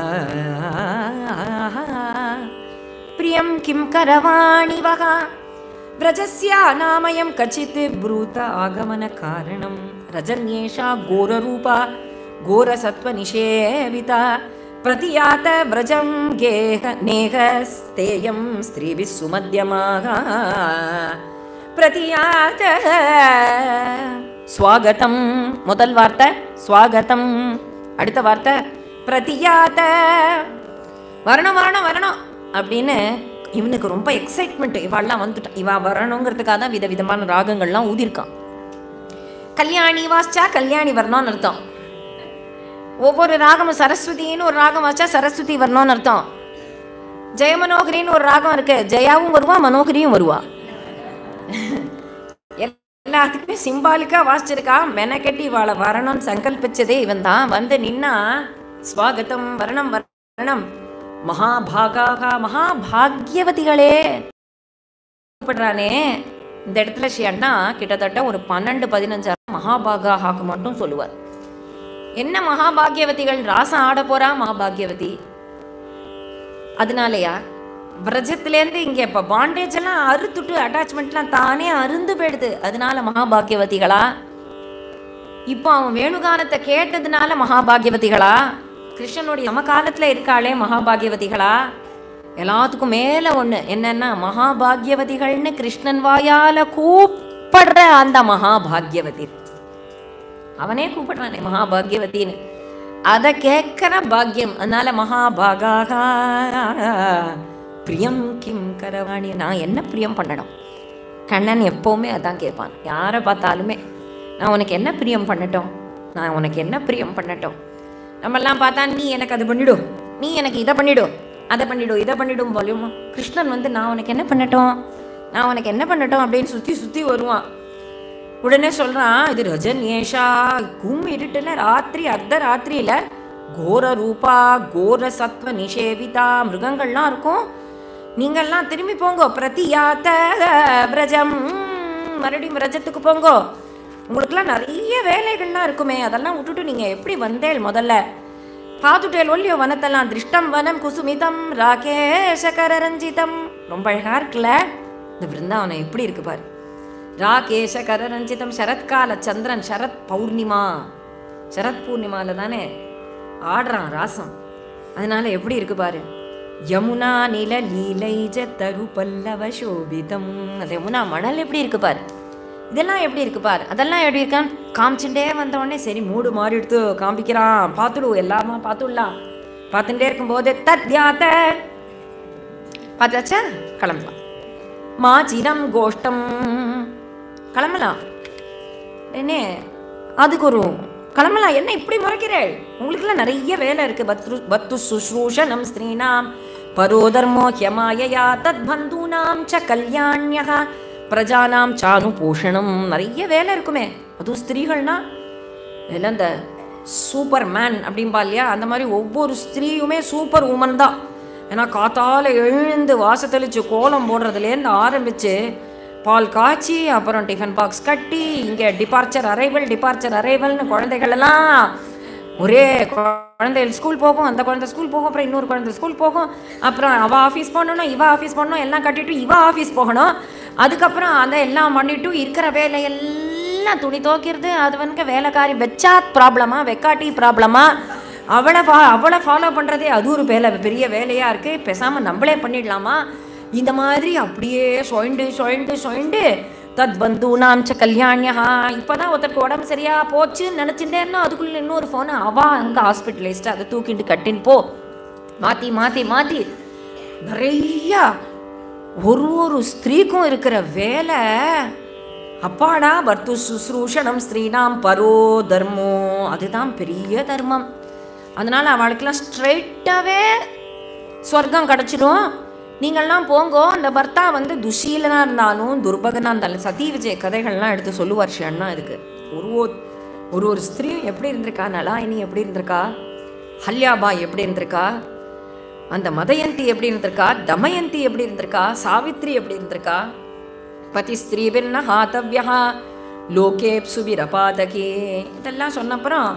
प्रियं किं करवाणि वः व्रजस्यानामयं कचित् ब्रूत आगमनकारणं रजन्येषा घोररूपा घोरसत्त्वनिषेविता प्रतियात व्रजं गेह नेहस्तेयं स्त्रीभिः सुमध्यमाः प्रतियात ஸ்வாகதம் முதல் வார்த்தை ஸ்வாகதம் அடுத்த வார்த்தை பிரதியாத வரணும் வரணும் வரணும் அப்படின்னு இவனுக்கு ரொம்ப எக்ஸைட்மெண்ட் இவாள்லாம் வந்துட்டா இவா வரணுங்கிறதுக்காக தான் விதவிதமான ராகங்கள்லாம் ஊதிருக்கான் கல்யாணி வாசிச்சா கல்யாணி வரணும்னு அர்த்தம் ஒவ்வொரு ராகமும் சரஸ்வதின்னு ஒரு ராகம் வாசிச்சா சரஸ்வதி வரணும்னு அர்த்தம் ஜெயமனோகரின்னு ஒரு ராகம் இருக்கு ஜெயாவும் வருவா மனோகரியும் வருவா எல்லாத்துக்குமே சிம்பாலிக்கா வாசிச்சிருக்கா மெனக்கெட்டி இவாளை வரணும்னு சங்கல்பிச்சதே இவன் தான் வந்து நின்னா ஸ்வாகதம் வரணம் வரணம் மகாபாகாகா மகாபாகியவதிகளே படுறானே இந்த இடத்துல ஸ்ரீ அண்ணா கிட்டத்தட்ட ஒரு பன்னெண்டு பதினஞ்சாயிரம் மகாபாகாக்கு மட்டும் சொல்லுவார் என்ன மகாபாகியவதிகள் ராசம் ஆட போறா மகாபாகியவதி அதனாலயா விரஜத்துலேருந்து இங்கே இப்போ பாண்டேஜ் எல்லாம் அறுத்துட்டு அட்டாச்மெண்ட்லாம் தானே அருந்து போயிடுது அதனால மகாபாகியவதிகளா இப்போ அவன் வேணுகானத்தை கேட்டதுனால மகாபாகியவதிகளா கிருஷ்ணனுடைய நம்ம காலத்தில் இருக்காளே மகாபாகியவதிகளா எல்லாத்துக்கும் மேலே ஒன்று என்னன்னா மகாபாகியவதிகள்னு கிருஷ்ணன் வாயால கூப்பிடுற அந்த மகாபாகியவதி அவனே கூப்பிடுறானே மகாபாகியவதின்னு அதை கேட்கிற பாக்கியம் அதனால மகாபாகா பிரியம் கிம் கரவாணி நான் என்ன பிரியம் பண்ணணும் கண்ணன் எப்போவுமே அதான் கேட்பான் யாரை பார்த்தாலுமே நான் உனக்கு என்ன பிரியம் பண்ணட்டும் நான் உனக்கு என்ன பிரியம் பண்ணட்டும் நம்மெல்லாம் பார்த்தா நீ எனக்கு அது பண்ணிடும் நீ எனக்கு இதை பண்ணிடும் அதை பண்ணிடும் இதை பண்ணிடும் போலையும் கிருஷ்ணன் வந்து நான் உனக்கு என்ன பண்ணட்டும் நான் உனக்கு என்ன பண்ணட்டும் அப்படின்னு சுற்றி சுற்றி வருவான் உடனே சொல்றான் இது ரஜன் ஏஷா கும் இருட்டுல ராத்திரி அர்த்த ராத்திரியில கோர ரூபா கோர சத்வ நிஷேவிதா மிருகங்கள்லாம் இருக்கும் நீங்கள்லாம் திரும்பி போங்கோ பிரதியாத்த பிரஜம் மறுபடியும் பிரஜத்துக்கு போங்கோ உங்களுக்குலாம் நிறைய வேலைகள்லாம் இருக்குமே அதெல்லாம் விட்டுட்டு நீங்கள் எப்படி வந்தேள் முதல்ல பார்த்துட்டேல் ஒல்லியோ வனத்தெல்லாம் திருஷ்டம் வனம் குசுமிதம் ராகேஷகர ரஞ்சிதம் ரொம்ப அழகா இருக்குல்ல இந்த பிருந்தாவனம் எப்படி இருக்கு பாரு ராகேஷ கரரஞ்சிதம் சரத்கால சந்திரன் சரத் பௌர்ணிமா சரத் பூர்ணிமால தானே ஆடுறான் ராசம் அதனால எப்படி இருக்கு பாரு யமுனா நில லீலை தரு பல்லவ சோபிதம் அந்த யமுனா மணல் எப்படி இருக்கு பாரு இதெல்லாம் எப்படி இருக்கு பாரு அதெல்லாம் எப்படி இருக்கான் காமிச்சுட்டே வந்த உடனே சரி மூடு மாறி எடுத்து காமிக்கிறான் பார்த்துடு எல்லாமா பார்த்துடலாம் பார்த்துட்டே இருக்கும்போது தத்யாத்த பார்த்தாச்சா கிளம்பலாம் மாச்சிரம் கோஷ்டம் கிளம்பலாம் என்ன அதுக்கு ஒரு கிளம்பலாம் என்ன இப்படி முறைக்கிறேள் உங்களுக்குலாம் நிறைய வேலை இருக்கு பத்ரு பத்து சுஷ்ரூஷனம் ஸ்திரீனாம் பரோதர்மோ ஹியமாயயா தத் பந்தூனாம் ச கல்யாண்யா பிரஜானாம் சானு போஷணம் நிறைய வேலை இருக்குமே அதுவும் ஸ்திரீகள்னா எல்லாம் இந்த சூப்பர் மேன் அப்படின்பா இல்லையா அந்த மாதிரி ஒவ்வொரு ஸ்திரீயுமே சூப்பர் உமன் தான் ஏன்னா காத்தால எழுந்து வாசத்தெளிச்சு கோலம் போடுறதுலேருந்து ஆரம்பித்து பால் காய்ச்சி அப்புறம் டிஃபன் பாக்ஸ் கட்டி இங்கே டிபார்ச்சர் அரைவல் டிபார்ச்சர் அரைவல்னு குழந்தைகள் எல்லாம் ஒரே குழந்தைகள் ஸ்கூல் போகும் அந்த குழந்தை ஸ்கூல் போகும் அப்புறம் இன்னொரு குழந்தை ஸ்கூல் போகும் அப்புறம் அவ ஆஃபீஸ் போகணும் இவ ஆஃபீஸ் போகணும் எல்லாம் கட்டிட்டு இவ ஆஃபீஸ் போகணும் அதுக்கப்புறம் அதை எல்லாம் பண்ணிட்டு இருக்கிற வேலையெல்லாம் துணி துவைக்கிறது அது வந்து வேலைக்காரி வச்சா ப்ராப்ளமா வெக்காட்டி ப்ராப்ளமா அவளை ஃபா அவளை ஃபாலோ பண்ணுறதே அது ஒரு வேலை பெரிய வேலையாக இருக்குது பேசாமல் நம்மளே பண்ணிடலாமா இந்த மாதிரி அப்படியே சொயண்டு சொயண்டு சொயண்டு தத் பந்தூனாம் ச கல்யாணியா இப்போதான் ஒருத்தருக்கு உடம்பு சரியா போச்சுன்னு நினச்சிட்டேன்னா அதுக்குள்ள இன்னொரு ஃபோனை அவா அங்கே ஹாஸ்பிட்டலைஸ்ட்டு அதை தூக்கிட்டு கட்டின்னு போ மாற்றி மாற்றி மாற்றி நிறையா ஒரு ஒரு ஸ்திரீக்கும் இருக்கிற வேலை அப்பாடா பர்த்து சுஸ்ரூஷணம் ஸ்திரீனாம் பரோ தர்மோ அதுதான் பெரிய தர்மம் அதனால் அவளுக்கெல்லாம் ஸ்ட்ரைட்டாகவே சொர்க்கம் கிடச்சிடும் நீங்கள்லாம் போங்கோ அந்த பர்த்தா வந்து துஷீலனாக இருந்தாலும் துர்பகனாக இருந்தாலும் சதி விஜய் கதைகள்லாம் எடுத்து சொல்லுவார் ஷண்ணா இதுக்கு ஒரு ஒரு- ஒரு ஒரு ஸ்திரீயும் எப்படி இருந்திருக்கா நலாயினி எப்படி இருந்திருக்கா ஹல்யாபாய் எப்படி இருந்திருக்கா அந்த மதயந்தி எப்படி இருந்திருக்கா தமயந்தி எப்படி இருந்திருக்கா சாவித்ரி எப்படி இருந்திருக்கா பதி ஸ்திரீபிர்ன ஹாத்தவ்யா லோகே சுபிரபாதகே இதெல்லாம் சொன்னப்புறம்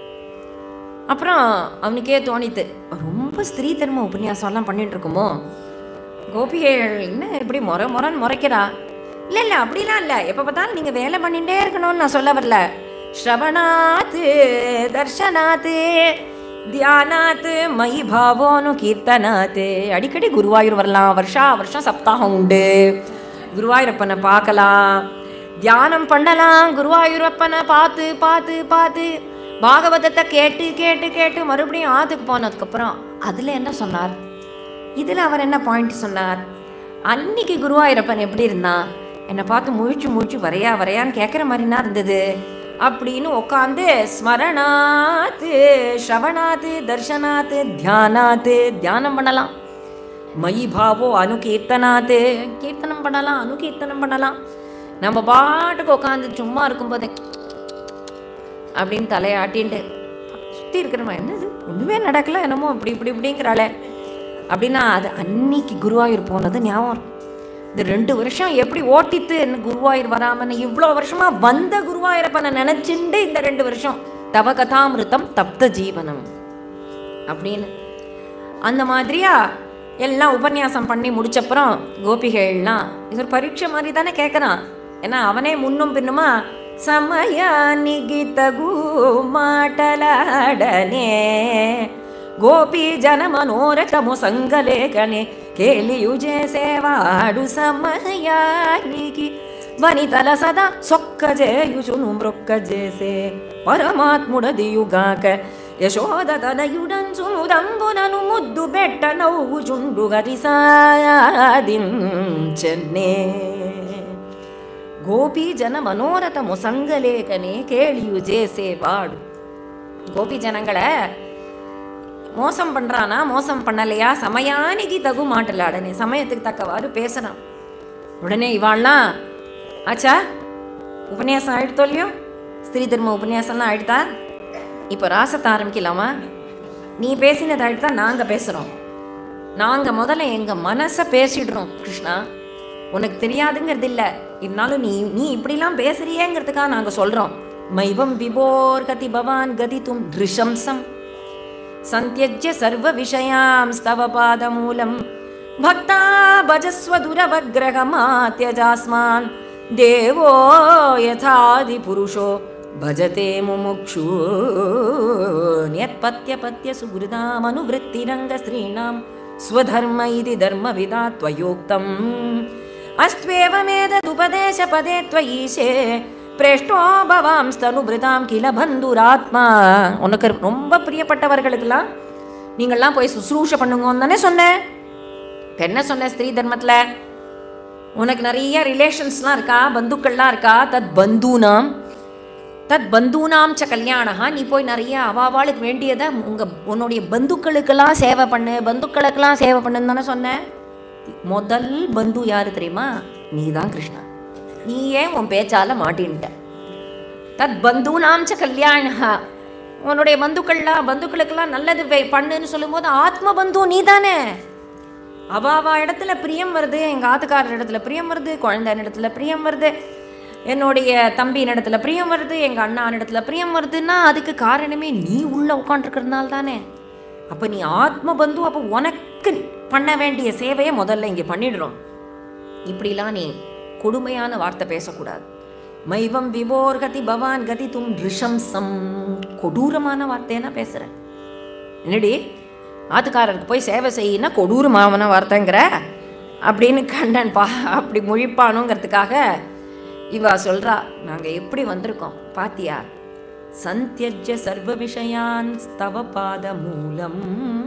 அப்புறம் அவனுக்கே தோணித்து ரொம்ப ஸ்திரீ தர்ம உபன்யாசம்லாம் பண்ணிட்டு இருக்குமோ கோபிகைகள் என்ன இப்படி முறை முறைன்னு முறைக்கிறா இல்லை இல்லை அப்படிலாம் இல்லை எப்போ பார்த்தாலும் நீங்கள் வேலை பண்ணிகிட்டே இருக்கணும்னு நான் சொல்ல வரல ஸ்ரவணாத்து தர்ஷனாத்து தியானாத்து மயி பாவோனு கீர்த்தனாத்து அடிக்கடி குருவாயூர் வரலாம் வருஷா வருஷம் சப்தாகம் உண்டு குருவாயூரப்பனை பார்க்கலாம் தியானம் பண்ணலாம் குருவாயூரப்பனை பார்த்து பார்த்து பார்த்து பாகவதத்தை கேட்டு கேட்டு கேட்டு மறுபடியும் ஆத்துக்கு போனதுக்கப்புறம் அதில் என்ன சொன்னார் இதில் அவர் என்ன பாயிண்ட் சொன்னார் அன்னைக்கு குருவாயூரப்பன் எப்படி இருந்தான் என்னை பார்த்து முழிச்சு முழிச்சு வரையா வரையான்னு கேட்குற மாதிரினா இருந்தது அப்படின்னு உட்காந்து ஸ்மரணாத்து ஸ்ரவணாத்து தர்ஷனாத்து தியானாத்து தியானம் பண்ணலாம் மயி பாவோ அனுகீர்த்தனாத்து கீர்த்தனம் பண்ணலாம் அனுகீர்த்தனம் பண்ணலாம் நம்ம பாட்டுக்கு உட்காந்து சும்மா இருக்கும்போதே அப்படின்னு தலையாட்டின்ட்டு சுற்றி இருக்கிறவன் என்னது ஒன்றுமே நடக்கல என்னமோ இப்படி இப்படி இப்படிங்கிறாளே அப்படின்னா அது அன்னைக்கு குருவாயூர் போனது ஞாபகம் இருக்கும். இது ரெண்டு வருஷம் எப்படி ஓட்டித்து என்ன குருவாயூர் வராமன்னு இவ்வளோ வருஷமா வந்த குருவாயூரப்பனை நினச்சிண்டு இந்த ரெண்டு வருஷம் தவ கதாமிருத்தம் தப்த ஜீவனம் அப்படின்னு அந்த மாதிரியா எல்லாம் உபன்யாசம் பண்ணி முடிச்சப்புறம் கோபிகைகள்லாம் இது ஒரு பரீட்சை மாதிரி தானே கேட்குறான் ஏன்னா அவனே முன்னும் பின்னுமா సమయా నిగితగు మాటలాడనే గోపీ జన మనోరథము సంగలేకనే కేలియు చేసేవాడు సమయానికి వనితల సదా సొక్కజేయుచును మృక్కజేసే పరమాత్ముడదియుగాక యశోద తనయుడంచునుదంబునను ముద్దు బెట్ట నవ్వుచుండు గతి సాదించనే గోపీ జన మనోరథ ముసంగలేకనే కేళియు చేసేవాడు கோபி ஜனங்களை மோசம் பண்ணுறானா மோசம் பண்ணலையா சமயானிக்கு தகு மாட்டலாடனே சமயத்துக்கு தக்கவாறு பேசுகிறான் உடனே இவாள்லாம் ஆச்சா உபன்யாசம் ஆயிடுத்தோ இல்லையோ ஸ்திரீ தர்ம உபன்யாசம்லாம் ஆயிடுதா இப்போ ராசத்தை ஆரம்பிக்கலாமா நீ பேசினது ஆயிடுதா நாங்கள் பேசுகிறோம் நாங்கள் முதல்ல எங்கள் மனசை பேசிடுறோம் கிருஷ்ணா உனக்கு தெரியாதுங்கிறது இல்லை இருந்தாலும் நீ நீ இப்படிலாம் பேசுறியேங்கிறதுக்காக நாங்கள் சொல்கிறோம் மைவம் விபோர் கதி பவான் கதித்தும் திருஷம்சம் சந்தியஜ்ய சர்வ விஷயாம் ஸ்தவ பாதமூலம் பக்தா பஜஸ்வ துரவக்ரகமாத்யஜாஸ்மான் தேவோ யதாதி புருஷோ பஜதே முமுக்ஷு न्यत्पत्यपत्य सुहृदामनुवृत्तिरङ्ग स्त्रीणां स्वधर्म इति धर्मविदा त्वयोक्तम् अस्त्वेवमेतदुपदेशपदे त्वयीशे பிரேஷ்டோ பவாம் ஸ்தனுபிருதாம் கில பந்துராத்மா உனக்கு ரொம்ப பிரியப்பட்டவர்களுக்கெல்லாம் நீங்கள்லாம் போய் சுশ্ரூஷ பண்ணுங்கன்னு தானே சொன்னேன் இப்ப என்ன சொன்ன ஸ்திரீ தர்மத்தில் உனக்கு நிறைய ரிலேஷன்ஸ்லாம் இருக்கா பந்துக்கள்லாம் இருக்கா தத் பந்தூனாம் தத் பந்தூனாம் ச கல்யாணா நீ போய் நிறைய அவாவாளுக்கு வேண்டியதை உங்கள் உன்னுடைய பந்துக்களுக்கெல்லாம் சேவை பண்ணு பந்துக்களுக்கெல்லாம் சேவை பண்ணுன்னு தானே சொன்னேன் முதல் பந்து யாரு தெரியுமா நீ தான் கிருஷ்ணா நீ ஏன் உன் பேச்சால மாட்டின்ட்ட தத் பந்தூனாம் ச கல்யாணா உன்னுடைய பந்துக்கள்லாம் பந்துக்களுக்கெல்லாம் நல்லது வை- பண்ணுன்னு சொல்லும்போது ஆத்ம பந்து நீ தானே அவ அவ இடத்துல பிரியம் வருது எங்கள் ஆத்துக்காரர் இடத்துல பிரியம் வருது குழந்தைன் இடத்துல பிரியம் வருது என்னுடைய தம்பியின் இடத்துல பிரியம் வருது எங்கள் அண்ணான் இடத்துல பிரியம் வருதுன்னா அதுக்கு காரணமே நீ உள்ள உட்காந்துருக்கிறதுனால தானே அப்போ நீ ஆத்ம பந்து அப்போ உனக்கு பண்ண வேண்டிய சேவையை முதல்ல இங்கே பண்ணிடுறோம் இப்படிலாம் நீ கொடுமையான வார்த்தை பேசக்கூடாது மைவம் விவோர் கதி பவான் கதி தும் ரிஷம்சம் கொடூரமான வார்த்தையனா பேசுகிறேன் என்னடி ஆத்துக்காரருக்கு போய் சேவை செய்யினா கொடூரமான வார்த்தைங்கிற அப்படின்னு கண்ணன் பா அப்படி முழிப்பானுங்கிறதுக்காக இவா சொல்றா நாங்க எப்படி வந்திருக்கோம் பாத்தியா சந்தியஜ சர்வ விஷயான் ஸ்தவ பாத மூலம்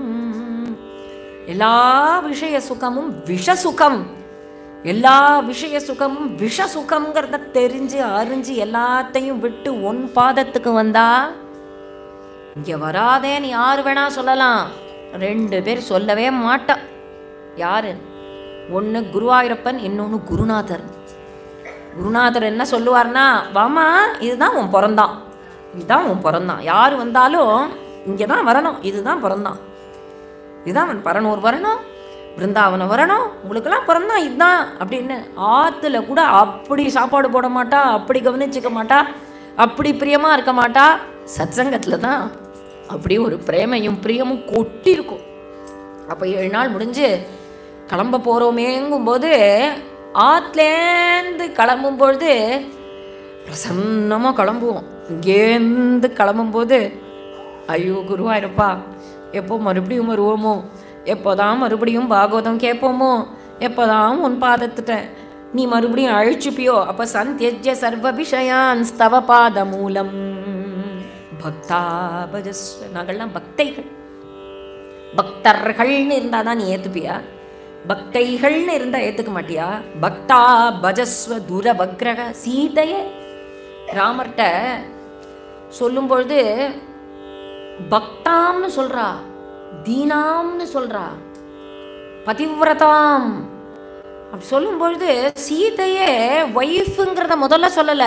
எல்லா விஷய சுகமும் விஷ சுகம் எல்லா விஷய சுகமும் விஷ சுகம்ங்கிறத தெரிஞ்சு அறிஞ்சு எல்லாத்தையும் விட்டு உன் பாதத்துக்கு வந்தா இங்க வராதேன்னு யார் வேணா சொல்லலாம் ரெண்டு பேர் சொல்லவே மாட்டான் யாரு ஒன்று குருவாயூரப்பன் இன்னொன்று குருநாதர் குருநாதர் என்ன சொல்லுவார்னா வாமா இதுதான் உன் பிறந்தான் இதுதான் உன் பிறந்தான் யார் வந்தாலும் இங்கே தான் வரணும் இதுதான் பிறந்தான் இதுதான் அவன் பரனூர் வரணும் பிருந்தாவனம் வரணும் உங்களுக்கெல்லாம் பிறந்தான் இதுதான் அப்படின்னு ஆற்றுல கூட அப்படி சாப்பாடு போட மாட்டா அப்படி கவனிச்சுக்க மாட்டா அப்படி பிரியமாக இருக்க மாட்டா சத்சங்கத்தில் தான் அப்படி ஒரு பிரேமையும் பிரியமும் கொட்டி இருக்கும் அப்போ ஏழு நாள் முடிஞ்சு கிளம்ப போகிறோமேங்கும்போது ஆற்றுலேருந்து கிளம்பும் பொழுது பிரசன்னமாக கிளம்புவோம் இங்கேருந்து கிளம்பும்போது ஐயோ குருவாயிருப்பா எப்போ மறுபடியும் வருவோமோ எப்போதான் மறுபடியும் பாகவதம் கேட்போமோ எப்போதான் உன் பாதத்திட்ட நீ மறுபடியும் அழிச்சுப்பியோ அப்போ சந்தியஜ்ய சர்வ விஷயான் ஸ்தவ பாத மூலம் பக்தா பஜஸ்வ நாங்கள்லாம் பக்தைகள் பக்தர்கள்னு இருந்தால் தான் நீ ஏற்றுப்பியா பக்தைகள்னு இருந்தால் ஏற்றுக்க மாட்டியா பக்தா பஜஸ்வ துர பக்ரக சீதையே ராமர்கிட்ட சொல்லும் பொழுது பக்தாம்னு சொல்றா தீனாம்னு சொல்றா பதிவிரதாம் அப்படி சொல்லும் பொழுது சீதையே ஒய்ஃபுங்கிறத முதல்ல சொல்லல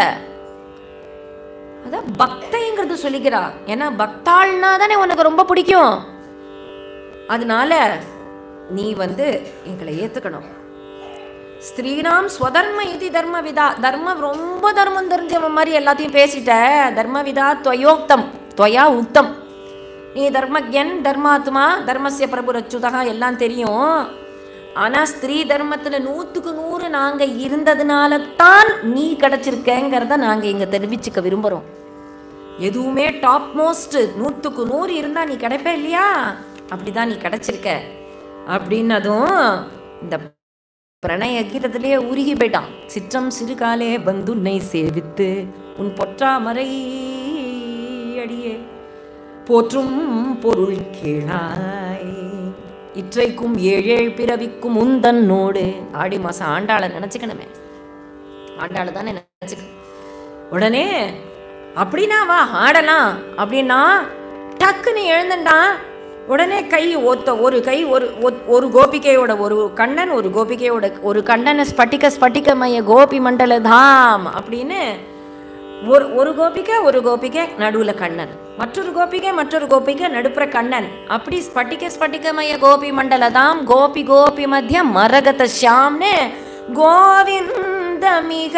அதான் பக்தைங்கிறது சொல்லிக்கிறா ஏன்னா பக்தாள்னா தானே உனக்கு ரொம்ப பிடிக்கும் அதனால நீ வந்து எங்களை ஏத்துக்கணும் ஸ்திரீனாம் ஸ்வதர்ம இது தர்ம விதா தர்மம் ரொம்ப தர்மம் தெரிஞ்சவன் மாதிரி எல்லாத்தையும் பேசிட்ட தர்ம விதா துவயோக்தம் துவயா உக்தம் நீ தர்மஜன் தர்மாத்மா தர்மஸ்ய பிரபு ரச்சுதா எல்லாம் தெரியும் ஆனால் ஸ்திரீ தர்மத்தில் நூற்றுக்கு நூறு நாங்கள் இருந்ததுனால தான் நீ கிடச்சிருக்கேங்கிறத நாங்கள் இங்கே தெரிவிச்சுக்க விரும்புகிறோம் எதுவுமே டாப் மோஸ்ட் நூற்றுக்கு நூறு இருந்தால் நீ கிடைப்பே இல்லையா அப்படிதான் நீ கிடைச்சிருக்க அப்படின்னதும் இந்த பிரணய கீதத்திலேயே உருகி போயிட்டான் சிற்றம் சிறுகாலே பந்துன்னை சேவித்து உன் பொற்றாமரை அடியே போற்றும் பொருள் கேளாய் இற்றைக்கும் ஏழேழு பிறவிக்கும் உந்தன்னோடு ஆடி மாசம் ஆண்டாளை நினச்சிக்கணுமே ஆண்டாளை தானே நினச்சிக்க உடனே அப்படின்னா வா ஆடலாம் அப்படின்னா டக்குன்னு எழுந்துட்டான் உடனே கை ஒத்த ஒரு கை ஒரு ஒத்- ஒரு கோபிகையோட ஒரு கண்ணன் ஒரு கோபிகையோட ஒரு கண்ணனை ஸ்பட்டிக ஸ்பட்டிகமய கோபி மண்டல தாம் அப்படின்னு ஒரு ஒரு கோபிகை ஒரு கோபிகை நடுவில் கண்ணன் மற்றொரு கோபிகை மற்றொரு கோபிகை நடுப்புற கண்ணன் அப்படி ஸ்பட்டிக ஸ்பட்டிகமய கோபி மண்டலதாம் கோபி கோபி மத்திய மரகத ஷியாம்னு கோவிந்தமிக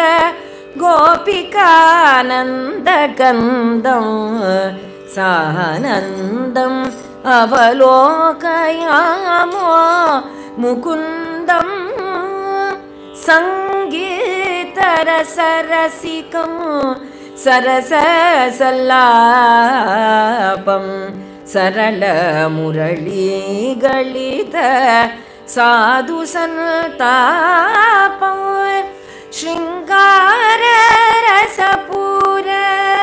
கோபிகானந்த கந்தம் சானந்தம் அவலோகயாமோ முகுந்தம் सङ्गीतरसरसिकं सरससल्लापं सरलमुरळीगलित साधु सन्तापं शृङ्गाररसपूर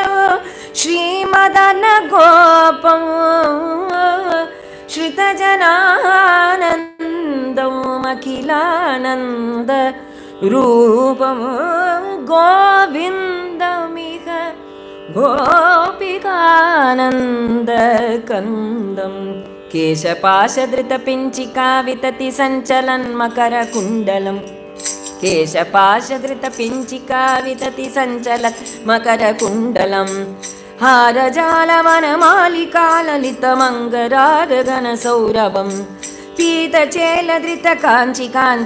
श्रीमदनगोपं श्रितजनानन्दमखिलानन्द रूपं गोविन्दमिह गोपिकानन्दकन्दं केशपाशधृतपिञ्चिका वितति सञ्चलन्मकरकुण्डलम् केशपाशधृतपिञ्चिका वितति सञ्चलन् मकरकुण्डलम् हारजालवनमालिकाललितमङ्गरागगणसौरभम् पीतचेलधृतकाञ्चि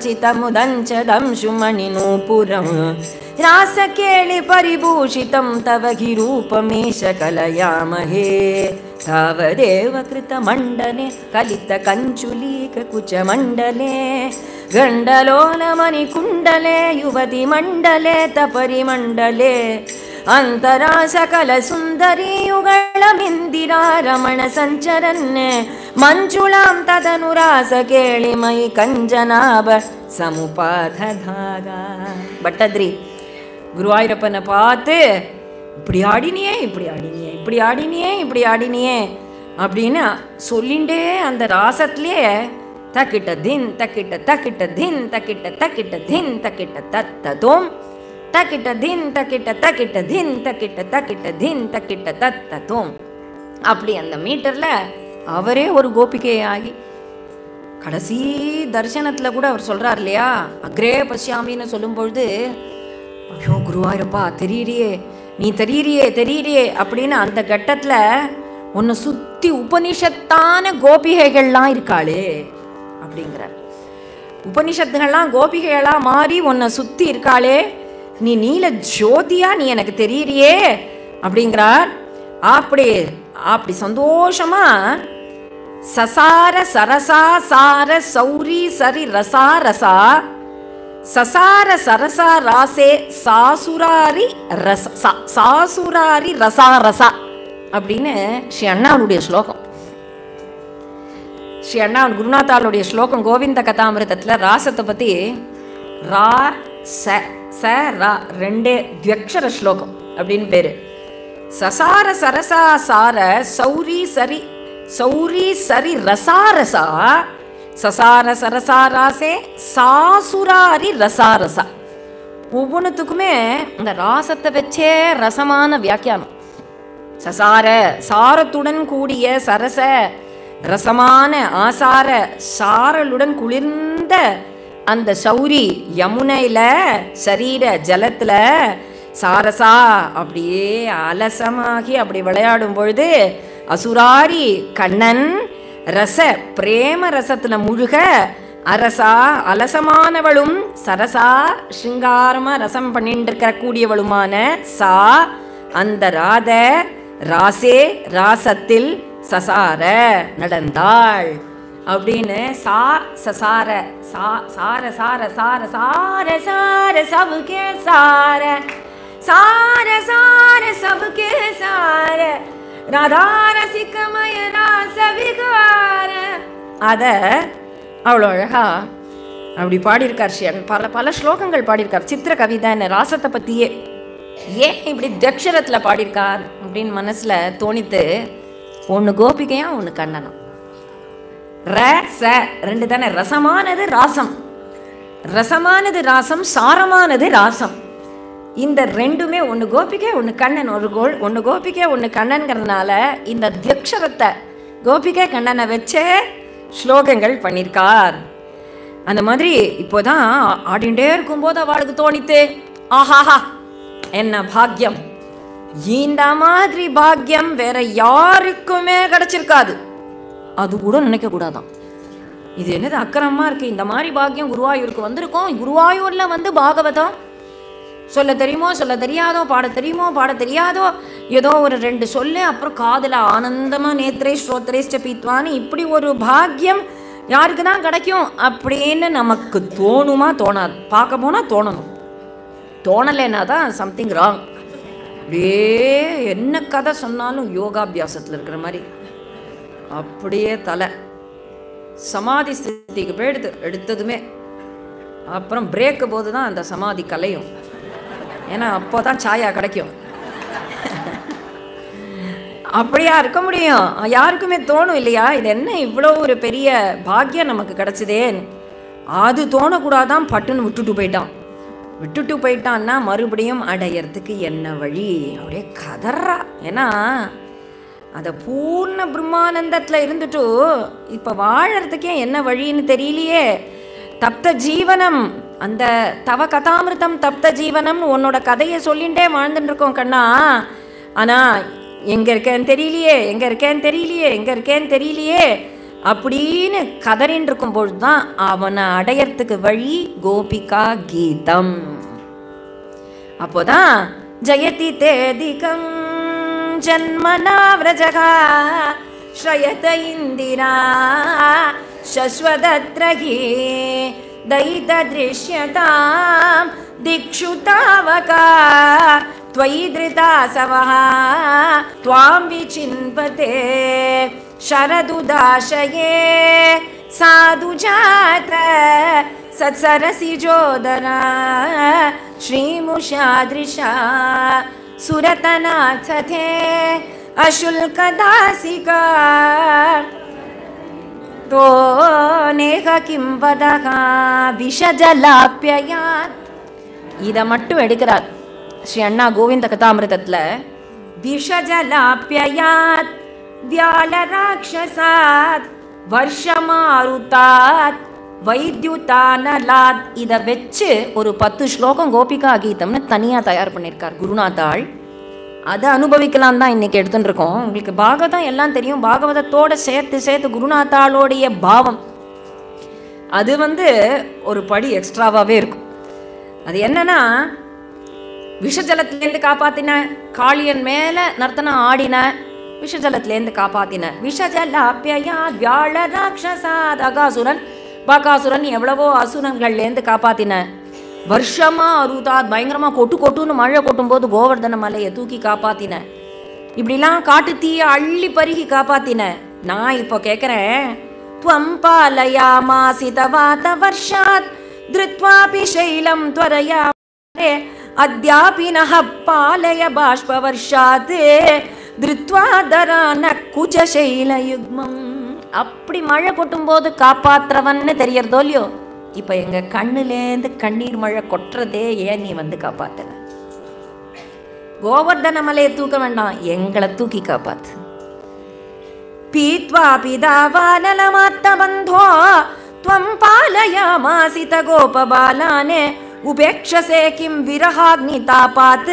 काञ्चितमुदञ्चदंशुमणिनूपुरम् रासकेळि परिभूषितं तव गिरूपमेष कलयामहे तावदेव कृतमण्डले कलितकञ्चुलीककुचमण्डले गण्डलोलमणिकुण्डले युवतिमण्डले तपरिमण्डले अन्तरा सकलसुन्दरी युगळमिन्दिरा रमणसञ्चरन् मञ्जुळां तदनुरास केळिमयि कञ्जनाभ समुपाधधागा भट्टद्रि குருவாயூரப்பனை பார்த்து இப்படி ஆடினியே இப்படி ஆடினியே இப்படி ஆடினியே இப்படி ஆடினியே அப்படின்னு சொல்லிண்டே அந்த ராசத்திலேயே தக்கிட்ட தின் தக்கிட்ட தக்கிட்ட தின் தக்கிட்ட தக்கிட்ட தின் தக்கிட்ட தத்ததோம் தக்கிட்ட தின் தக்கிட்ட தக்கிட்ட தின் தக்கிட்ட தக்கிட்ட தின் தக்கிட்ட தத்ததோம் அப்படி அந்த மீட்டர்ல அவரே ஒரு கோபிகை ஆகி கடைசி தரிசனத்துல கூட அவர் சொல்றார் இல்லையா அக்ரே பசியாமின்னு சொல்லும் பொழுது ஐயோ குருவாயூரப்பா தெரியறியே நீ தெரியறியே தெரியறியே அப்படின்னு அந்த கட்டத்துல உன்னை சுத்தி உபனிஷத்தான கோபிகைகள்லாம் இருக்காளே அப்படிங்கிறார் உபனிஷத்துகள்லாம் கோபிகைகளா மாறி உன்னை சுத்தி இருக்காளே நீ நீல ஜோதியா நீ எனக்கு தெரியறியே அப்படிங்கிறார் அப்படி அப்படி சந்தோஷமா சசார சரசா சார சௌரி சரி ரசா ரசா சசார சரசா ராசே சாசுராரி ரச சா- சாசுராரி ரசா ரசா அப்படின்னு ஸ்ரீ அண்ணாவுடைய ஸ்லோகம் ஸ்ரீ அண்ணா குருநாத்தாளுடைய ஸ்லோகம் கோவிந்த கதாமிரதத்தில் ராசத்தை பற்றி ரா ச ச ரா ரெண்டே துவக்ஷர ஸ்லோகம் அப்படின்னு பேர் சசார சரசா சார சௌரி சரி சௌரி சரி ரசா ரசா சசார சரசா ராசே சாசுராரி ரசா ரசா ஒவ்வொன்றுத்துக்குமே இந்த ராசத்தை வச்சே ரசமான வியாக்கியானம் சசார சாரத்துடன் கூடிய சரச ரசமான ஆசார சாரலுடன் குளிர்ந்த அந்த சௌரி யமுனையில சரீர ஜலத்துல சாரசா அப்படியே அலசமாகி அப்படி விளையாடும் பொழுது அசுராரி கண்ணன் ரச பிரேம ரசத்துல முழுக அரசா அலசமானவளும் சரசா சிங்காரமா ரசம் பண்ணிட்டு இருக்கிற கூடியவளுமான சா அந்த ராத ராசே ராசத்தில் சசார நடந்தாள் அப்படின்னு சா சசார சா சார சார சார சார சார சபுக்கே சார சார சார சபுக்கே சார ராதார சிக்கமய ராச விகார அத அவ்வளோ அழகா அப்படி பாடியிருக்கார் ஷியன் பல பல ஸ்லோகங்கள் பாடியிருக்கார் சித்திர கவிதைன்னு ராசத்தை பற்றியே ஏன் இப்படி தக்ஷரத்தில் பாடியிருக்கார் அப்படின்னு மனசில் தோணித்து ஒன்று கோபிகையா ஒன்று கண்ணனம் ர ச ரெண்டு தானே ரசமானது ராசம் ரசமானது ராசம் சாரமானது ராசம் இந்த ரெண்டுமே ஒன்று கோபிகை ஒன்று கண்ணன் ஒரு கோ ஒன்று கோபிகை ஒன்று கண்ணன்கிறதுனால இந்த தியக்ஷரத்தை கோபிகை கண்ணனை வச்சே ஸ்லோகங்கள் பண்ணியிருக்கார் அந்த மாதிரி இப்போதான் ஆடிண்டே இருக்கும்போது அவளுக்கு தோணித்து ஆஹாஹா என்ன பாக்கியம் இந்த மாதிரி பாக்கியம் வேற யாருக்குமே கிடைச்சிருக்காது அது கூட நினைக்க கூடாதான் இது என்னது அக்கிரமமா இருக்கு இந்த மாதிரி பாக்கியம் குருவாயூருக்கு வந்திருக்கோம் குருவாயூர்ல வந்து பாகவதம் சொல்ல தெரியுமோ சொல்ல தெரியாதோ பாட தெரியுமோ பாட தெரியாதோ ஏதோ ஒரு ரெண்டு சொல்லு அப்புறம் காதுல ஆனந்தமா நேத்ரே ஸ்ரோத்ரேஷ்ட பீத்வான்னு இப்படி ஒரு பாக்கியம் யாருக்கு தான் கிடைக்கும் அப்படின்னு நமக்கு தோணுமா தோணாது பார்க்க போனா தோணணும் தோணலைன்னா தான் சம்திங் ராங் அப்படியே என்ன கதை சொன்னாலும் யோகாபியாசத்தில் இருக்கிற மாதிரி அப்படியே தலை சமாதி ஸ்திதிக்கு போயிடுது எடுத்ததுமே அப்புறம் பிரேக்கு போது தான் அந்த சமாதி கலையும் ஏன்னா அப்போ தான் சாயா கிடைக்கும் அப்படியா இருக்க முடியும் யாருக்குமே தோணும் இல்லையா இது என்ன இவ்வளோ ஒரு பெரிய பாக்கியம் நமக்கு கிடைச்சதேன்னு அது தோணக்கூடாதான் பட்டுன்னு விட்டுட்டு போயிட்டான் விட்டுட்டு போயிட்டான்னா மறுபடியும் அடையறதுக்கு என்ன வழி அப்படியே கதறா ஏன்னா அதை பூர்ண பிரம்மானந்தத்தில் இருந்துட்டு இப்போ வாழறதுக்கே என்ன வழின்னு தெரியலையே தப்த ஜீவனம் அந்த தவ கதாமிருதம் தப்த ஜீவனம்னு உன்னோட கதையை சொல்லிகிட்டே வாழ்ந்துட்டு இருக்கோம் கண்ணா ஆனால் எங்கே இருக்கேன்னு தெரியலையே எங்கே இருக்கேன்னு தெரியலையே எங்கே இருக்கேன்னு தெரியலையே அப்படின்னு கதறின்னு இருக்கும் பொழுது தான் அவனை அடையறதுக்கு வழி கோபிகா கீதம் அப்போதான் ஜெயதி தேதிகம் ஜன்மனா விரஜகா ஸ்ரயத இந்திரா शश्वदत्रही दयितदृश्यतां दिक्षु तावका त्वयि धृतासवः त्वां विचिन्वते शरदुदाशये साधु जात सत्सरसिजोदरा श्रीमुषादृशा सुरतनाथथे अशुल्कदासिका तो நேக கிம் வதகா விஷஜலாப்பியாத் இதை மட்டும் எடுக்கிறார் ஸ்ரீ அண்ணா கோவிந்த கதாமிரதத்தில் விஷஜலாப்பியாத் வியாழ ராட்சசாத் வருஷமாருதாத் வைத்யுதானலாத் இதை வச்சு ஒரு பத்து ஸ்லோகம் கோபிகா கீதம்னு தனியாக தயார் பண்ணியிருக்கார் குருநாத்தாள் அதை அனுபவிக்கலாம் தான் இன்னைக்கு எடுத்துட்டு இருக்கோம் உங்களுக்கு பாகவதம் எல்லாம் தெரியும் பாகவதத்தோட சேர்த்து சேர்த்து குருநாத்தாளோடைய பாவம் அது வந்து ஒரு படி எக்ஸ்ட்ராவாகவே இருக்கும் அது என்னன்னா விஷஜலத்திலேருந்து காப்பாத்தின காளியன் மேலே நர்த்தனம் ஆடின விஷஜலத்திலேருந்து காப்பாத்தின விஷஜல அப்பியா வியாழ ராட்சசாத் அகாசுரன் பகாசுரன் எவ்வளவோ அசுரங்கள்லேருந்து காப்பாத்தின வருஷமா அருதாத் பயங்கரமா கொட்டு கொட்டுன்னு மழை கொட்டும் போது கோவர்தன மலையை தூக்கி காப்பாத்தின இப்படிலாம் காட்டு தீய அள்ளி பருகி காப்பாத்தின நான் இப்போ கேட்குறேன் त्वं पालयामासितवातवर्षात् धृत्वापि शैलं त्वरया रे अद्यापि नः पालय बाष्पवर्षात् धृत्वा दरान कुचशैलयुग्मम् அப்படி மழை கொட்டும் போது காப்பாத்துறவன்னு தெரியறதோ இல்லையோ இப்போ எங்க கண்ணுலேருந்து கண்ணீர் மழை கொட்டுறதே ஏன் நீ வந்து காப்பாத்தல கோவர்தன மலையை தூக்க வேண்டாம் எங்களை தூக்கி காப்பாத்து पीत्वा पिदावानलमात्तबन्धो त्वं पालयामासित गोपबालाने उपेक्षसे किं विरहाग्नितापात्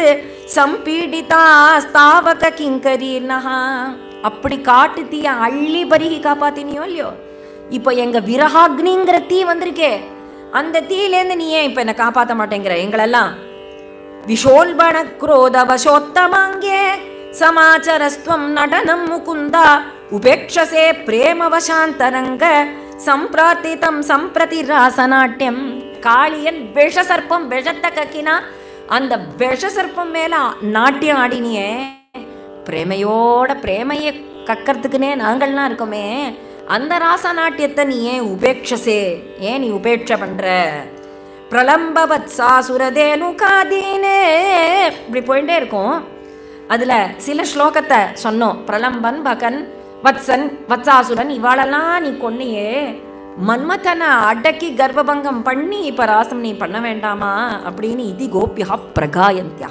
சம்பீடிதாஸ்தாவக கிங்கரீர்னஹ அப்படி காட்டு தீய அள்ளி பருகி காப்பாத்தினியோ இல்லையோ இப்போ எங்க விரகாக்னிங்கிற தீ வந்திருக்கே அந்த தீயிலேருந்து நீ ஏன் இப்போ என்னை காப்பாற்ற மாட்டேங்கிற எங்களெல்லாம் विशोल्बण क्रोधवशोत्तमाङ्गे समाचरस्त्वं नटनं मुकुन्द उपेक्षसे प्रेमवशान्तरङ्ग सम्प्रार्थितं सम्प्रति रासनाट्यं காளியன் விஷ சர்ப்பம் விஷத்தை கக்கினா அந்த விஷ சர்ப்பம் மேல நாட்டியம் ஆடினியே பிரேமையோட பிரேமையை கக்கறதுக்குனே நாங்கள்லாம் இருக்கோமே அந்த ராச நாட்டியத்தை நீ ஏன் உபேட்சசே ஏன் நீ உபேட்ச பண்ற பிரலம்பவத் சாசுரதேனு காதீனே இப்படி போயிட்டே இருக்கும் அதில் சில ஸ்லோகத்தை சொன்னோம் பிரலம்பன் பகன் வத்சன் வத்சாசுரன் இவாளெல்லாம் நீ கொன்னியே மன்மதனை அடக்கி கர்ப்பபங்கம் பண்ணி இப்போ ராசம் நீ பண்ண வேண்டாமா அப்படின்னு இதி கோபியா பிரகாயந்தியா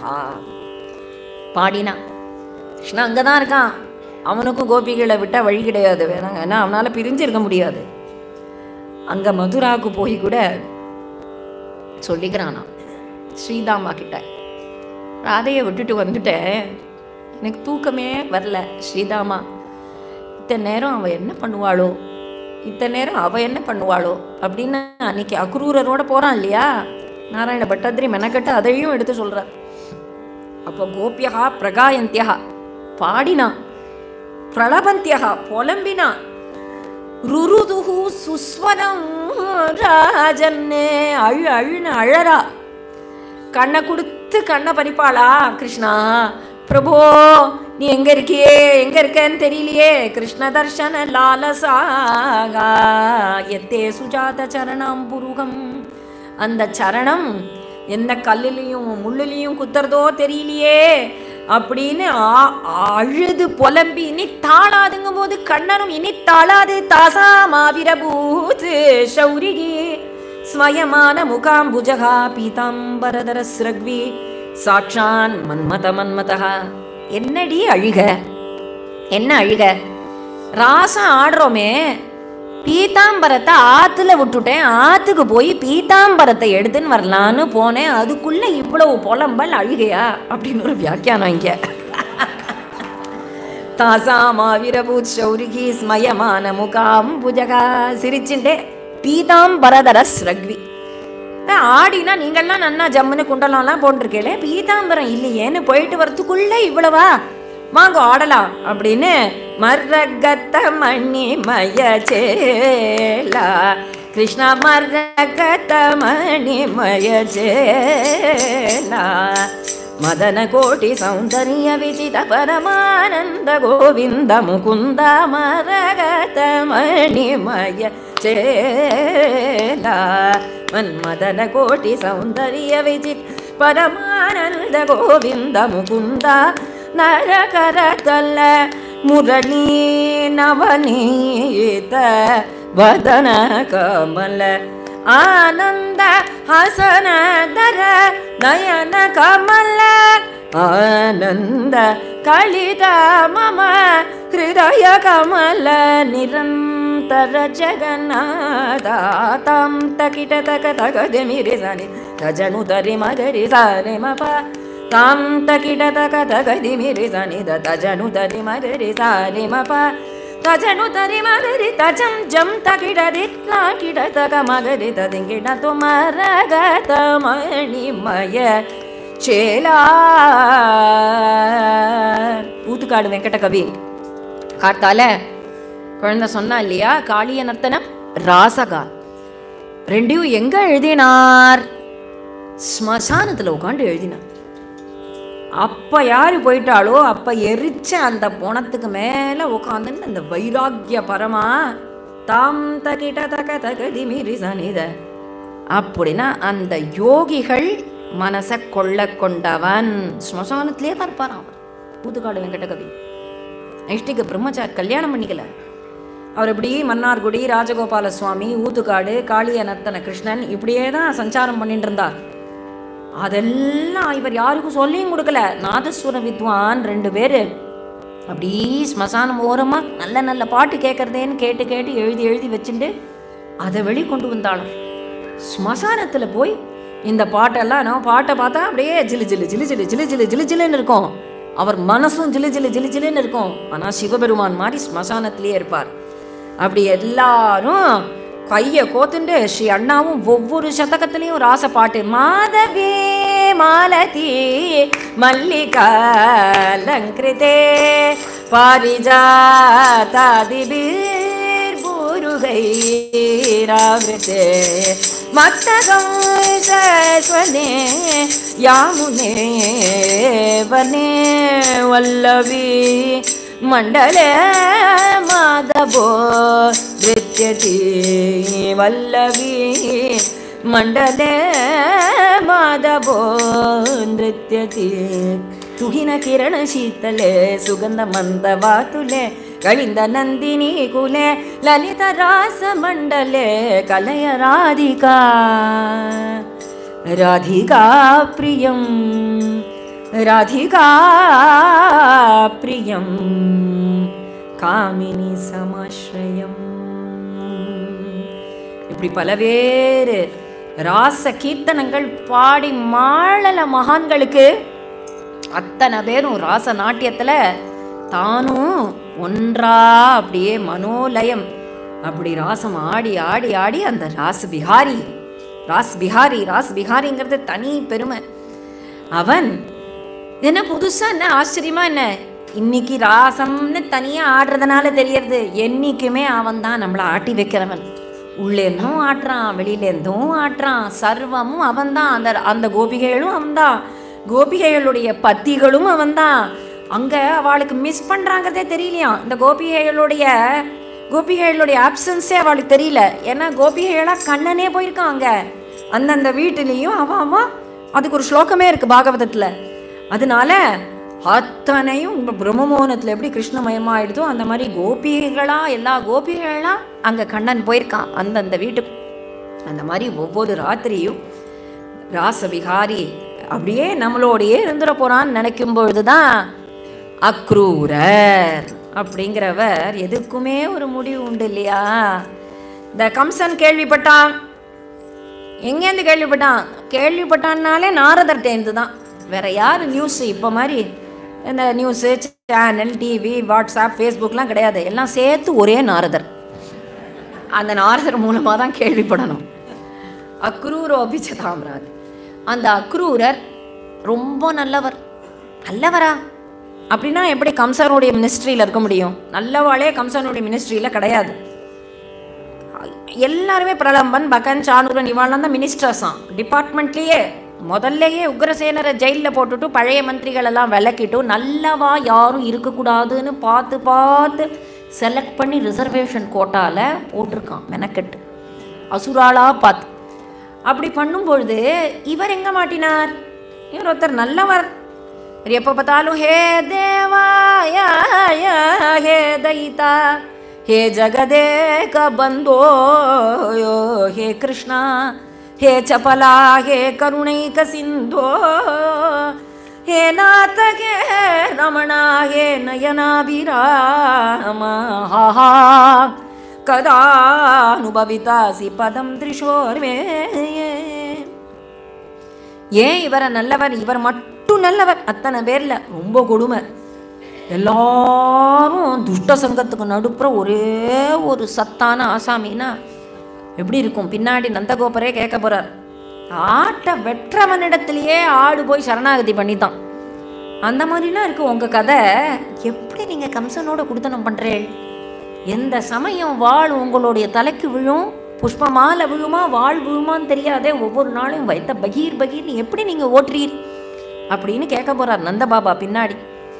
பாடினா கிருஷ்ணன் அங்கே தான் இருக்கான் அவனுக்கும் கோபிகளை விட்டால் வழி கிடையாது வேணாங்க ஏன்னா அவனால் பிரிஞ்சிருக்க முடியாது அங்கே மதுராவுக்கு போய் கூட சொல்லிக்கிறானா ஸ்ரீதாமா கிட்ட ராதையை விட்டுட்டு வந்துட்டேன் எனக்கு தூக்கமே வரல ஸ்ரீதாமா இத்தனை நேரம் அவள் என்ன பண்ணுவாளோ இத்தனை நேரம் அவள் என்ன பண்ணுவாளோ அப்படின்னு அன்னைக்கு அக்ரூரரோட போகிறான் இல்லையா நாராயண பட்டாதிரி மெனக்கட்டு அதையும் எடுத்து சொல்கிறார் அப்போ கோபியா பிரகாயந்தியா பாடினா பிரளபந்தியா புலம்பினா ருருதுஹு சுஸ்வரம் ராஜன்னே அழு அழுன்னு அழறா கண்ணை கொடுத்து கண்ணை பறிப்பாளா கிருஷ்ணா பிரபோ நீ எங்க இருக்கியே எங்க இருக்கன்னு தெரியலையே கிருஷ்ண தர்ஷன லாலசாகா எத்தே சுஜாத சரணம் புருகம் அந்த சரணம் எந்த கல்லுலையும் முள்ளுலையும் குத்துறதோ தெரியலையே அப்படின்னு ஆ- அழுது புலம்பி இனி தாளாதுங்கும் போது கண்ணனும் இனி தாளாது தாசாமாவிரபூத் சௌரிகி ஸ்வயமான முகாம்புஜகா பீதாம்பரதர ஸ்ரக்வி சாட்சான் மன்மத மன்மதா என்னடி அழுக என்ன அழுக ராசம் ஆடுறோமே பீதாம்பரத்தை ஆத்துல விட்டுட்டேன் ஆத்துக்கு போய் பீதாம்பரத்தை எடுத்துன்னு வரலான்னு போனேன் அதுக்குள்ள இவ்வளவு புலம்பல் அழுகையா அப்படின்னு ஒரு வியாக்கியானம் இங்க தாசாமாவிரபூத் சௌரிகி ஸ்மயமான முகாம் புஜகா சிரிச்சுட்டே பீதாம்பரதர ஸ்ரக்வி அஹ் ஆடினா நீங்கள்லாம் நன்னா ஜம்முன்னு குண்டலம்லாம் போட்டிருக்கீங்களே பீதாம்பரம் இல்லையேன்னு போயிட்டு வரத்துக்குள்ள இவ்வளவா வாங்க ஆடலாம் அப்படின்னு மர்ரகத்த மணி மய சேலா கிருஷ்ணா மர்ரகத்த மணி மய சேலா மதன கோட்டி சௌந்தர்ய விசித பரமானந்த கோவிந்த முகுந்த மரகத மணிமய சேலா லீலா மன்மதன கோட்டி சௌந்தரிய விஜித் பரமானந்த கோவிந்த முகுந்த நரகர தல்ல முரளி நவநீத வதன கமல ಆನಂದ ಹಸನ ದರ ನಯನ ಕಮಲ ಆನಂದ ಕಳಿದ ಮಮ ಹೃದಯ ಕಮಲ ನಿರಂತರ ಜಗನ್ನಾಥ ತಾಂ ತಕಿಟ ತಕ ತಗದೆ ಮಿರಿ ಸನಿ ತಜನು ತರಿ ಮಗರಿ ಸಾರೆ ಮಪ ತಾಂ ತಕಿಟ ತಕ ತಗದಿ ಮಿರಿ ಸನಿ ದ ತಜನು ತರಿ ಮಗರಿ ಸಾರೆ ಮಪ ತಜನು ತರಿ ಮಗರಿ ತಜಂ ಜಂ ತಕಿಡದಿ ತಾಕಿಡ ತಗ ಮಗರಿ ತದಿಂಗಿಡ ತುಮರಗತ ಮಣಿಮಯ சேலா ஊத்துக்காடு வெங்கட கவி காத்தால குழந்தை சொன்னா இல்லையா காளிய நர்த்தனம் ராசகா ரெண்டையும் எங்க எழுதினார் ஸ்மசானத்துல உட்காந்து எழுதினார் அப்ப யாரு போயிட்டாளோ அப்ப எரிச்ச அந்த பொணத்துக்கு மேல உட்காந்துன்னு அந்த வைராக்கிய பரமா தாம் தகிட தக தகதி மீறி சனித அப்படின்னா அந்த யோகிகள் மனசை கொள்ள கொண்டவன் ஸ்மசானத்திலே தான் இருப்பான் அவன் ஊத்துக்காடு வெங்கடகவி நைஷ்டிக பிரம்மச்சார் கல்யாணம் பண்ணிக்கல அவர் இப்படி மன்னார்குடி ராஜகோபால சுவாமி ஊத்துக்காடு காளிய நர்த்தன கிருஷ்ணன் இப்படியே தான் சஞ்சாரம் பண்ணிட்டு இருந்தார் அதெல்லாம் இவர் யாருக்கும் சொல்லியும் கொடுக்கல நாதஸ்வர வித்வான் ரெண்டு பேர் அப்படி ஸ்மசானம் ஓரமாக நல்ல நல்ல பாட்டு கேட்குறதேன்னு கேட்டு கேட்டு எழுதி எழுதி வச்சுட்டு அதை வெளி கொண்டு வந்தாலும் ஸ்மசானத்தில் போய் இந்த பாட்டெல்லாம் நான் பாட்டை பார்த்தா அப்படியே ஜிலு ஜிலு ஜிலு ஜிலு ஜிலு ஜிலு ஜிலு ஜிலுன்னு இருக்கும் அவர் மனசும் ஜிலு ஜிலு ஜிலு ஜிலுன்னு இருக்கும் ஆனால் சிவபெருமான் மாதிரி ஸ்மசானத்திலே இருப்பார் அப்படி எல்லாரும் கையை கோத்துண்டு ஸ்ரீ அண்ணாவும் ஒவ்வொரு சதகத்திலையும் ஒரு ஆசை பாட்டு மாதவே மாலதி மல்லிகாலங்கிருதே பாரிஜாதாதிபீர்பூருகைராவிருத்தே மத்தகம் சஸ்வனே யாமுனே வனே வல்லவி மண்டலே மாதவோ नृत्यति वल्लवी मण्डले माधवो नृत्यति ತುಹಿನ ಕಿರಣ ಶೀತಲೆ ಸುಗಂಧ ಮಂದವಾತುಲೆ ಗಳಿಂದ ನಂದಿನಿ ಕುಲೆ ಲಲಿತ ರಾಸ ಮಂಡಲೆ ಕಲಯ ರಾಧಿಕಾ ರಾಧಿಕಾ ಪ್ರಿಯಂ ராதிகா பிரியம் காமினி சமாஸ்ரயம் இப்படி பலவேறு ராச கீர்த்தனங்கள் பாடி மாழல மகான்களுக்கு அத்தனை பேரும் ராச நாட்டியத்தில் தானும் ஒன்றா அப்படியே மனோலயம் அப்படி ராசம் ஆடி ஆடி ஆடி அந்த ராஸ் பிஹாரி ராஸ் பிஹாரி ராஸ் பிஹாரிங்கிறது தனி பெருமை அவன் என்ன புதுசா என்ன ஆச்சரியமா என்ன இன்னைக்கு ராசம்னு தனியா ஆடுறதுனால தெரியறது என்னைக்குமே அவன் தான் நம்மளை ஆட்டி வைக்கிறவன் உள்ளேருந்தும் ஆட்டுறான் வெளியிலேருந்தும் ஆட்டுறான் சர்வமும் அவன்தான் அந்த அந்த கோபிகைகளும் அவன்தான் கோபிகைகளுடைய பத்திகளும் அவன்தான் அங்க அவளுக்கு மிஸ் பண்றாங்கிறதே தெரியலையா இந்த கோபிகைகளுடைய கோபிகைகளுடைய ஆப்சன்ஸே அவளுக்கு தெரியல ஏன்னா கோபிகைகளாக கண்ணனே போயிருக்கான் அங்க அந்தந்த வீட்டுலேயும் அவன் அவன் அதுக்கு ஒரு ஸ்லோகமே இருக்கு பாகவதத்தில் அதனால அத்தனையும் இப்போ பிரம்மமோகனத்தில் எப்படி கிருஷ்ணமயமாயிடுதோ அந்த மாதிரி கோபிகளா எல்லா கோபிகளா அங்கே கண்ணன் போயிருக்கான் அந்தந்த வீட்டுக்கு அந்த மாதிரி ஒவ்வொரு ராத்திரியும் ராசவிகாரி அப்படியே நம்மளோடையே இருந்துட போறான்னு நினைக்கும் பொழுதுதான் அக்ரூரர் அப்படிங்கிறவர் எதுக்குமே ஒரு முடிவு உண்டு இல்லையா இந்த கம்சன் கேள்விப்பட்டான் எங்கேருந்து கேள்விப்பட்டான் கேள்விப்பட்டான்னாலே நாரதர்கிட்டேருந்து தான் வேற யார் நியூஸ் இப்போ மாதிரி இந்த நியூஸு சேனல் டிவி வாட்ஸ்அப் ஃபேஸ்புக்லாம் கிடையாது எல்லாம் சேர்த்து ஒரே நாரதர் அந்த நாரதர் மூலமாக தான் கேள்விப்படணும் அக்ரூரோ அபிச்சதாம்ராத் அந்த அக்ரூரர் ரொம்ப நல்லவர் நல்லவரா அப்படின்னா எப்படி கம்சனுடைய மினிஸ்ட்ரியில் இருக்க முடியும் நல்லவாளே கம்சனுடைய மினிஸ்ட்ரியில் கிடையாது எல்லாருமே பிரலம்பன் பகன் சானூரன் இவாள்லாம் தான் மினிஸ்டர்ஸாம் டிபார்ட்மெண்ட்லேயே முதல்லையே உக்ரசேனரை ஜெயிலில் போட்டுட்டு பழைய மந்திரிகள் எல்லாம் விளக்கிட்டு நல்லவா யாரும் இருக்கக்கூடாதுன்னு பார்த்து பார்த்து செலக்ட் பண்ணி ரிசர்வேஷன் கோட்டாவில் போட்டிருக்கான் மெனக்கெட்டு அசுராளா பார்த்து அப்படி பண்ணும்பொழுது இவர் எங்க மாட்டினார் இவர் ஒருத்தர் நல்லவர் இவர் எப்போ பார்த்தாலும் ஹே தேவாய ஹே தைதா ஹே ஜகதேக பந்தோ ஹே கிருஷ்ணா ஹே சபலா ஹே கருணைக சிந்தோ ஹே நாத ஹே ரமணா ஹே நயனாபிராம ஹா கதானுபவிதாசி பதம் திரிஷோர்வே ஏன் இவரை நல்லவர் இவர் மட்டும் நல்லவர் அத்தனை பேர்ல ரொம்ப கொடுமை எல்லாரும் துஷ்ட சங்கத்துக்கு நடுப்புற ஒரே ஒரு சத்தான ஆசாமினா எப்படி இருக்கும் பின்னாடி நந்தகோபரே கேட்க போறார் ஆட்டை வெற்றவனிடத்திலேயே ஆடு போய் சரணாகதி பண்ணித்தான் அந்த மாதிரிலாம் இருக்கு உங்க கதை எப்படி நீங்க கம்சனோட குடுத்தனம் பண்றேள் எந்த சமயம் வாழ் உங்களுடைய தலைக்கு விழும் புஷ்பமால விழுமா வாழ் விழுமான்னு தெரியாதே ஒவ்வொரு நாளும் வைத்த பகீர் பகீர்னு எப்படி நீங்க ஓட்டுறீர் அப்படின்னு கேட்க போறார் நந்தபாபா பின்னாடி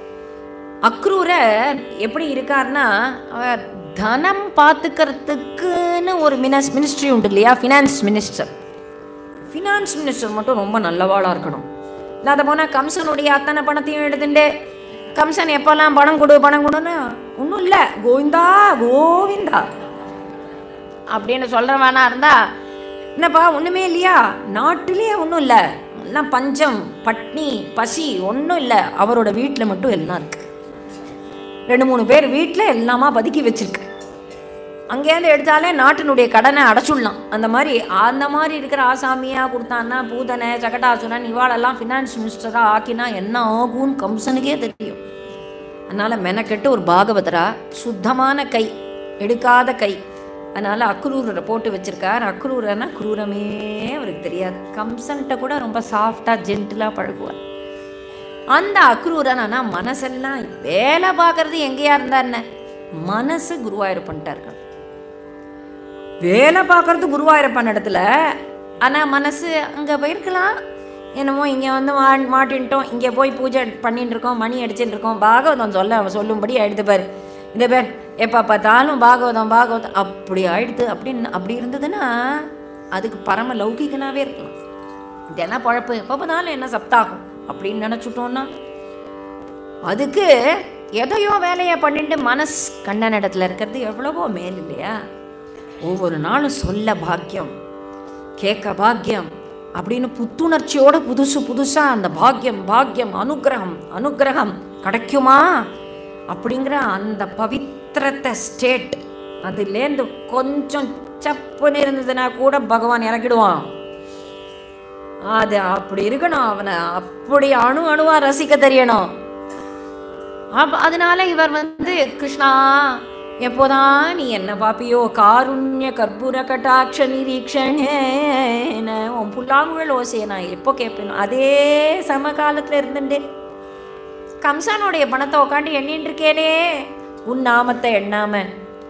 அக்ரூர எப்படி இருக்காருன்னா அவர் தனம் பார்த்துக்கிறதுக்குன்னு ஒரு மினஸ் மினிஸ்ட்ரி உண்டு இல்லையா ஃபினான்ஸ் மினிஸ்டர் ஃபினான்ஸ் மினிஸ்டர் மட்டும் ரொம்ப நல்லவாளாக இருக்கணும் இல்லாத போனால் கம்சனுடைய அத்தனை பணத்தையும் எடுத்துட்டு கம்சன் எப்போல்லாம் பணம் கொடு பணம் கொடுன்னு ஒன்றும் இல்லை கோவிந்தா கோவிந்தா அப்படின்னு சொல்கிறவனா இருந்தா என்னப்பா ஒன்றுமே இல்லையா நாட்டிலேயே ஒன்றும் இல்லை எல்லாம் பஞ்சம் பட்னி பசி ஒன்றும் இல்லை அவரோட வீட்டில் மட்டும் எல்லாம் இருக்கு ரெண்டு மூணு பேர் வீட்டில் எல்லாமா பதுக்கி வச்சிருக்கு அங்கேருந்து எடுத்தாலே நாட்டினுடைய கடனை அடைச்சுடலாம் அந்த மாதிரி அந்த மாதிரி இருக்கிற ஆசாமியாக கொடுத்தான்னா பூதனை சகடாசுரன் இவாளெல்லாம் ஃபினான்ஸ் மினிஸ்டராக ஆக்கினா என்ன ஆகும்னு கம்சனுக்கே தெரியும் அதனால் மெனக்கெட்டு ஒரு பாகவதரா சுத்தமான கை எடுக்காத கை அதனால் அக்ரூரரை போட்டு வச்சிருக்கார் அக்ரூரன்னா குரூரமே அவருக்கு தெரியாது கம்சன்கிட்ட கூட ரொம்ப சாஃப்டாக ஜென்டிலாக பழகுவார் அந்த அக்ரூரன் ஆனால் மனசெல்லாம் வேலை பார்க்கறது எங்கேயா இருந்தா என்ன மனசு குருவாயூரப்பன்ட்டார்கள் வேலை பார்க்கறது குருவாயூரப்பன் இடத்துல ஆனால் மனசு அங்கே போயிருக்கலாம் என்னமோ இங்கே வந்து மா மாட்டின்ட்டோம் இங்கே போய் பூஜை பண்ணிட்டு இருக்கோம் மணி அடிச்சுட்டு இருக்கோம் பாகவதம் சொல்ல சொல்லும்படி ஆயிடுது பாரு இந்த பேர் எப்போ பார்த்தாலும் பாகவதம் பாகவதம் அப்படி ஆயிடுது அப்படின்னு அப்படி இருந்ததுன்னா அதுக்கு பரம லௌகிகனாகவே இருக்கலாம் இது என்ன பழப்பு எப்போ பார்த்தாலும் என்ன சப்தாகும் அப்படின்னு நினச்சிட்டோன்னா அதுக்கு எதையோ வேலையை பண்ணிட்டு மனஸ் கண்ணன் இடத்துல இருக்கிறது எவ்வளவோ மேல் இல்லையா ஒவ்வொரு நாளும் சொல்ல பாக்கியம் கேட்க பாக்கியம் அப்படின்னு புத்துணர்ச்சியோட புதுசு புதுசா அந்த பாக்கியம் பாக்கியம் அனுக்கிரகம் அனுக்கிரகம் கிடைக்குமா அப்படிங்கிற அந்த பவித்திரத்தை ஸ்டேட் அதுலேருந்து கொஞ்சம் சப்புன்னு இருந்ததுன்னா கூட பகவான் இறக்கிடுவான் அது அப்படி இருக்கணும் அவனை அப்படி அணு அணுவா ரசிக்க தெரியணும் அப்ப அதனால இவர் வந்து கிருஷ்ணா எப்போதான் நீ என்ன பாப்பியோ காருண்ய கற்பூர கட்டாட்ச நிரீக்ஷணேன உன் புல்லாங்குழல் ஓசையை நான் எப்போ கேட்பேனோ அதே சமகாலத்தில் இருந்துட்டு கம்சானுடைய பணத்தை உட்காந்து எண்ணிட்டு இருக்கேனே உன் நாமத்தை எண்ணாம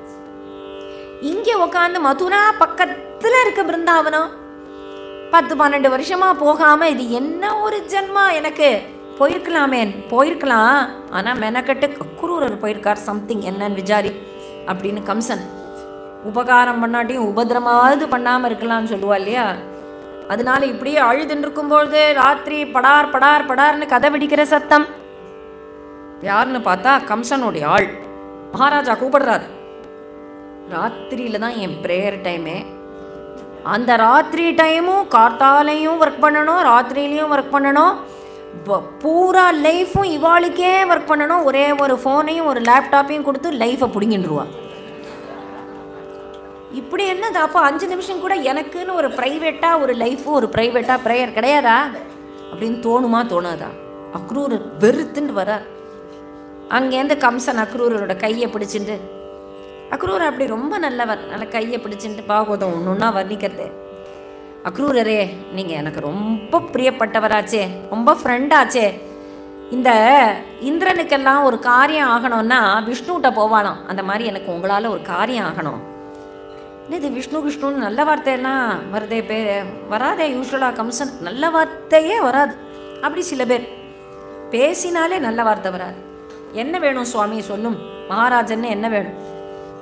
இங்கே உட்காந்து மதுரா பக்கத்தில் இருக்க பிருந்தாவனம் பத்து பன்னெண்டு வருஷமா போகாம இது என்ன ஒரு ஜென்மா எனக்கு போயிருக்கலாமேன் போயிருக்கலாம் ஆனால் மெனக்கட்டு குரூரர் போயிருக்கார் சம்திங் என்னன்னு விசாரி அப்படின்னு கம்சன் உபகாரம் பண்ணாட்டியும் உபதிரமாவது பண்ணாமல் இருக்கலாம்னு சொல்லுவா இல்லையா அதனால இப்படியே அழுதுன்னு இருக்கும்பொழுது ராத்திரி படார் படார் படார்னு கதை வெடிக்கிற சத்தம் யாருன்னு பார்த்தா கம்சனுடைய ஆள் மகாராஜா கூப்பிடுறாரு ராத்திரியில தான் என் ப்ரேயர் டைமே அந்த ராத்திரி டைமும் கார்த்தாலையும் ஒர்க் பண்ணணும் ராத்திரிலையும் ஒர்க் பண்ணணும் ப- பூரா லைஃப்பும் இவாளுக்கே ஒர்க் பண்ணணும் ஒரே ஒரு ஃபோனையும் ஒரு லேப்டாப்பையும் கொடுத்து லைஃப்பை பிடுங்கின்றுவா இப்படி என்னது அப்போ அஞ்சு நிமிஷம் கூட எனக்குன்னு ஒரு ப்ரைவேட்டாக ஒரு லைஃபு ஒரு ப்ரைவேட்டாக ப்ரேயர் கிடையாதா அப்படின்னு தோணுமா தோணாதா அக்ரூரர் வெறுத்துன்னு வரார் அங்கேருந்து கம்சன் அக்ரூரரோட கையை பிடிச்சிட்டு அக்ரூர் அப்படி ரொம்ப நல்லவர் நல்ல கையை பிடிச்சிட்டு பாகவதம் ஒன்று ஒன்றா வர்ணிக்கிறது அக்ரூரரே நீங்கள் எனக்கு ரொம்ப பிரியப்பட்டவராச்சே ரொம்ப ஃப்ரெண்டாச்சே இந்த இந்திரனுக்கெல்லாம் ஒரு காரியம் ஆகணும்னா விஷ்ணுகிட்ட போவானாம் அந்த மாதிரி எனக்கு உங்களால் ஒரு காரியம் ஆகணும் என்ன இது விஷ்ணு விஷ்ணுன்னு நல்ல வார்த்தையெல்லாம் வருதே பே வராதே யூஸ்வலாக கம்சன் நல்ல வார்த்தையே வராது அப்படி சில பேர் பேசினாலே நல்ல வார்த்தை வராது என்ன வேணும் சுவாமி சொல்லும் மகாராஜன்னு என்ன வேணும்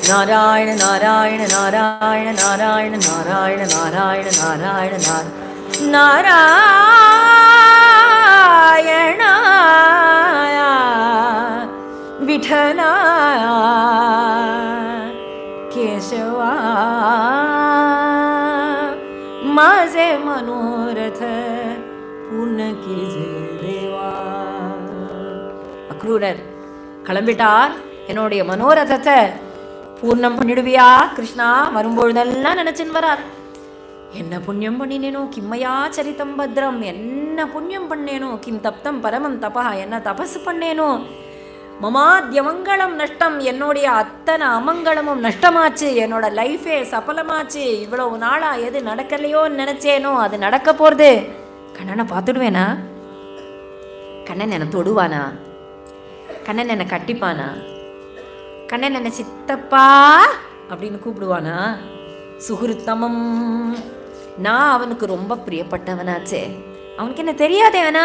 நாராயண நாராயண நாராயண நாராயண நாராயண நாராயண நாராயண நாராயண நாராயண विठला केशवा माझे मनोरथ पूर्ण कीजे देवा அக்ரூரர் கிளம்பிட்டார் என்னுடைய மனோரதத்தை பூர்ணம் பண்ணிடுவியா கிருஷ்ணா வரும்பொழுதெல்லாம் நினைச்சுன்னு வரார் என்ன புண்ணியம் பண்ணினேனோ கிம்மையா சரிதம் பத்ரம் என்ன புண்ணியம் பண்ணேனோ கிம் தப்தம் பரமம் தபா என்ன தபசு பண்ணேனோ மமாத்யமங்கலம் நஷ்டம் என்னுடைய அத்தனை அமங்கலமும் நஷ்டமாச்சு என்னோட லைஃபே சபலமாச்சு இவ்வளவு நாளா எது நடக்கலையோன்னு நினைச்சேனோ அது நடக்க போறது கண்ணனை பார்த்துடுவேனா கண்ணன் என்னை தொடுவானா கண்ணன் என்னை கட்டிப்பானா கண்ணன் என்னை சித்தப்பா அப்படின்னு கூப்பிடுவானா சுகுருத்தமம் நான் அவனுக்கு ரொம்ப பிரியப்பட்டவனாச்சே அவனுக்கு என்ன தெரியாதேவனா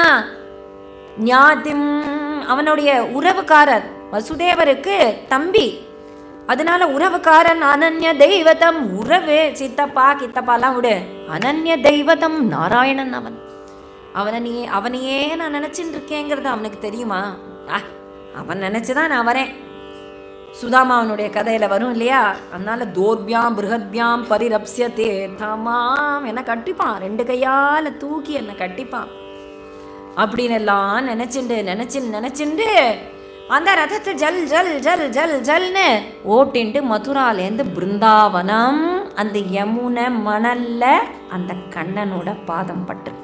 ஞாதிம் அவனுடைய உறவுக்காரர் வசுதேவருக்கு தம்பி அதனால உறவுக்காரன் அனன்ய தெய்வதம் உறவு சித்தப்பா கித்தப்பாலாம் விடு அனன்ய தெய்வதம் நாராயணன் அவன் அவனை நீ அவனையே நான் நினைச்சிட்டு இருக்கேங்கிறது அவனுக்கு தெரியுமா ஆ அவன் நினைச்சுதான் நான் வரேன் சுதாமா அவனுடைய கதையில வரும் இல்லையா அதனால தோர்பியாம் பிருகத்பியாம் பரிரப்சியத்தே தமாம் என்னை கட்டிப்பான் ரெண்டு கையால தூக்கி என்னை கட்டிப்பான் அப்படின்னு எல்லாம் நினைச்சுண்டு நினைச்சுண்டு நினைச்சுண்டு அந்த ரதத்தை ஜல் ஜல் ஜல் ஜல் ஜல்னு ஓட்டின்ட்டு மதுராலேருந்து பிருந்தாவனம் அந்த யமுனை மணல்ல அந்த கண்ணனோட பாதம் பட்டிருக்கு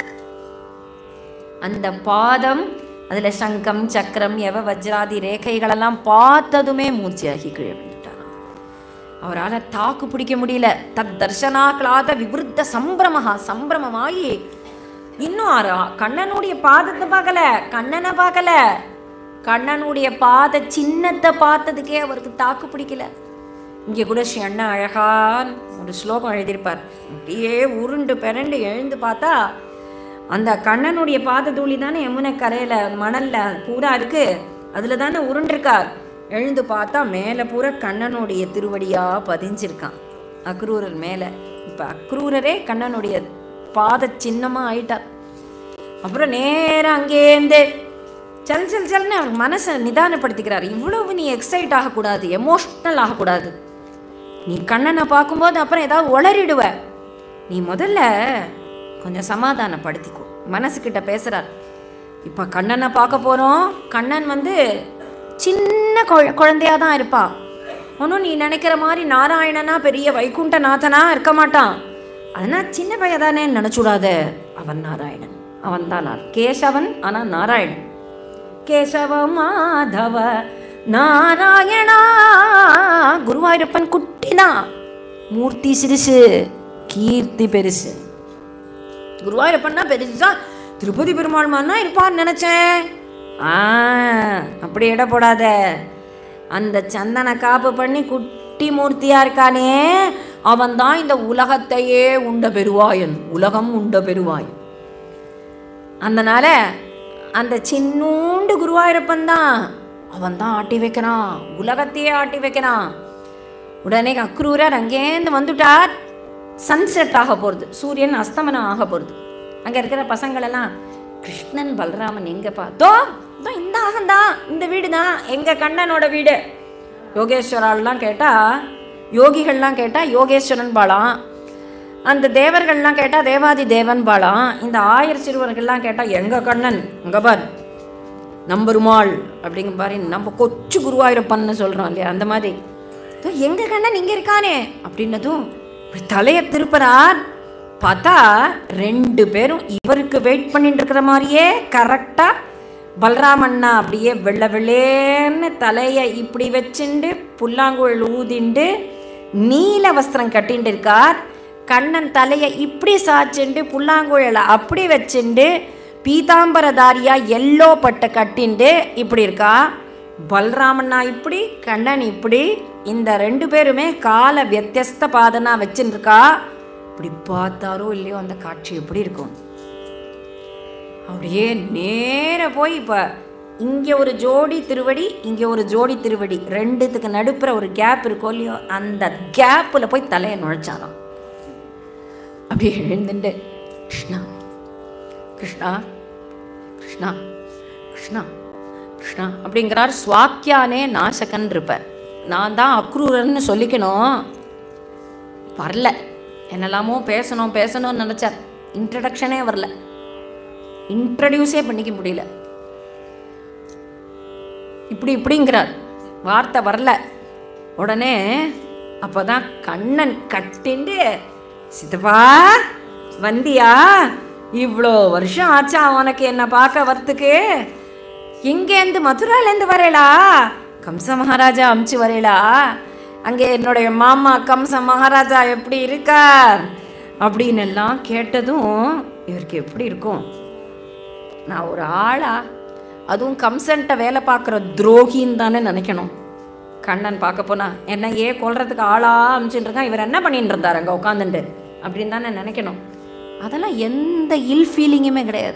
அந்த பாதம் அதுல சங்கம் சக்கரம் எவ வஜ்ராதி ரேகைகளெல்லாம் பார்த்ததுமே மூர்ச்சியாகி கீழே விழுந்துட்டாராம் அவரால் தாக்கு பிடிக்க முடியல தத் தர்ஷனாக்லாத விவருத்த சம்பிரமஹா சம்பிரமமாகி இன்னும் ஆறா கண்ணனுடைய பாதத்தை பார்க்கல கண்ணனை பார்க்கல கண்ணனுடைய பாத சின்னத்தை பார்த்ததுக்கே அவருக்கு தாக்கு பிடிக்கல இங்கே கூட ஸ்ரீ அண்ணா அழகான் ஒரு ஸ்லோகம் எழுதியிருப்பார் அப்படியே உருண்டு பிறண்டு எழுந்து பார்த்தா அந்த கண்ணனுடைய பாத தூளி தானே யமுனை கரையில் மணலில் பூரா இருக்கு அதில் தானே உருண்டிருக்கார் எழுந்து பார்த்தா மேலே பூரா கண்ணனுடைய திருவடியாக பதிஞ்சிருக்கான் அக்ரூரர் மேலே இப்போ அக்ரூரரே கண்ணனுடைய பாத சின்னமாக ஆயிட்டார் அப்புறம் நேராக அங்கேருந்து சல் சல் சல்னு அவர் மனசை நிதானப்படுத்திக்கிறார் இவ்வளவு நீ எக்ஸைட் ஆகக்கூடாது எமோஷ்னல் ஆகக்கூடாது நீ கண்ணனை பார்க்கும்போது அப்புறம் ஏதாவது உளறிடுவ நீ முதல்ல கொஞ்சம் சமாதானப்படுத்திக்கோ மனசுக்கிட்ட பேசுகிறார் இப்போ கண்ணனை பார்க்க போகிறோம் கண்ணன் வந்து சின்ன குழ குழந்தையாக தான் இருப்பான் ஒன்றும் நீ நினைக்கிற மாதிரி நாராயணனா பெரிய வைகுண்டநாதனா இருக்க மாட்டான் அதனால் சின்ன பையன் தானே நினச்சுடாத அவன் நாராயணன் அவன் தான் நான் கேசவன் ஆனால் நாராயணன் கேசவ மாதவ நாராயணா குருவாயூரப்பன் குட்டினா மூர்த்தி சிறுசு கீர்த்தி பெருசு குருவாயூரப்பன்னா பெருசா திருப்பதி பெருமாள் மாதிரினா இருப்பான்னு நினச்சேன் ஆ அப்படி இட போடாத அந்த சந்தன காப்பு பண்ணி குட்டி மூர்த்தியா இருக்கானே அவன் தான் இந்த உலகத்தையே உண்ட பெருவாயன் உலகம் உண்ட பெருவாயன் அதனால அந்த சின்னூண்டு குருவாயூரப்பன் தான் அவன் தான் ஆட்டி வைக்கிறான் உலகத்தையே ஆட்டி வைக்கிறான் உடனே அக்ரூரர் அங்கேருந்து வந்துட்டார் சன்செட் ஆக போகிறது சூரியன் அஸ்தமனம் ஆக போகிறது அங்கே இருக்கிற பசங்களெல்லாம் கிருஷ்ணன் பலராமன் எங்கப்பா தோ தோ இந்த ஆகந்தான் இந்த வீடு தான் எங்கள் கண்ணனோட வீடு யோகேஸ்வராலாம் கேட்டால் யோகிகள்லாம் கேட்டால் யோகேஸ்வரன் பாலாம் அந்த தேவர்கள்லாம் கேட்டால் தேவாதி தேவன் பாலாம் இந்த ஆயர் சிறுவர்கள்லாம் கேட்டால் எங்கள் கண்ணன் அங்கே பார் நம்பருமாள் அப்படிங்க பாரு நம்ம கொச்சு குருவாயூரப்பன்னு சொல்கிறோம் இல்லையா அந்த மாதிரி "தோ, எங்க கண்ணன் இங்கே இருக்கானே அப்படின்னதும் இப்படி தலையை திருப்புறார் பார்த்தா ரெண்டு பேரும் இவருக்கு வெயிட் பண்ணிட்டு இருக்கிற மாதிரியே கரெக்டாக பலராமண்ணா அப்படியே வெள்ளை வெள்ளேன்னு தலையை இப்படி வச்சுண்டு புல்லாங்குழல் ஊதிண்டு நீல வஸ்திரம் கட்டிண்டு இருக்கார் கண்ணன் தலையை இப்படி சாய்ச்சுண்டு புல்லாங்குழலை அப்படி வச்சுண்டு பீதாம்பரதாரியா எல்லோ பட்டை கட்டிண்டு இப்படி இருக்கா பலராமண்ணா இப்படி கண்ணன் இப்படி இந்த ரெண்டு பேருமே காலை வித்தியஸ்த பாதனா வச்சுன்னு இருக்கா இப்படி பார்த்தாரோ இல்லையோ அந்த காட்சி எப்படி இருக்கும் அப்படியே நேர போய் இப்போ இங்கே ஒரு ஜோடி திருவடி இங்கே ஒரு ஜோடி திருவடி ரெண்டுத்துக்கு நடுப்புற ஒரு கேப் இருக்கோ இல்லையோ அந்த கேப்பில் போய் தலையை நுழைச்சாராம் அப்படியே எழுந்துட்டு கிருஷ்ணா கிருஷ்ணா கிருஷ்ணா கிருஷ்ணா கிருஷ்ணா அப்படிங்கிறார் சுவாக்கியானே நாசகன் இருப்பார் நான் தான் அக்ரூரன்னு சொல்லிக்கணும் வரல என்னெல்லாமோ பேசணும் பேசணும்னு நினச்சார் இன்ட்ரடக்ஷனே வரல இன்ட்ரடியூஸே பண்ணிக்க முடியல இப்படி இப்படிங்கிறார் வார்த்தை வரல உடனே அப்போதான் கண்ணன் கட்டிண்டு சித்தப்பா வந்தியா இவ்வளோ வருஷம் ஆச்சா உனக்கு என்ன பார்க்க வரத்துக்கு எங்கேருந்து மதுராலேருந்து வரேளா கம்ச மகாராஜா அமுச்சு வரேளா அங்கே என்னுடைய மாமா கம்ச மகாராஜா எப்படி இருக்கார் அப்படின்னு எல்லாம் கேட்டதும் இவருக்கு எப்படி இருக்கும் நான் ஒரு ஆளா அதுவும் கம்சன்ட்ட வேலை பார்க்குற துரோகின்னு தானே நினைக்கணும் கண்ணன் பார்க்க போனா என்ன ஏன் கொல்றதுக்கு ஆளா அமிச்சுட்டு இருக்கான் இவர் என்ன பண்ணிட்டு இருந்தார் அங்கே உட்காந்துட்டு அப்படின்னு தானே நினைக்கணும் அதெல்லாம் எந்த இல் ஃபீலிங்குமே கிடையாது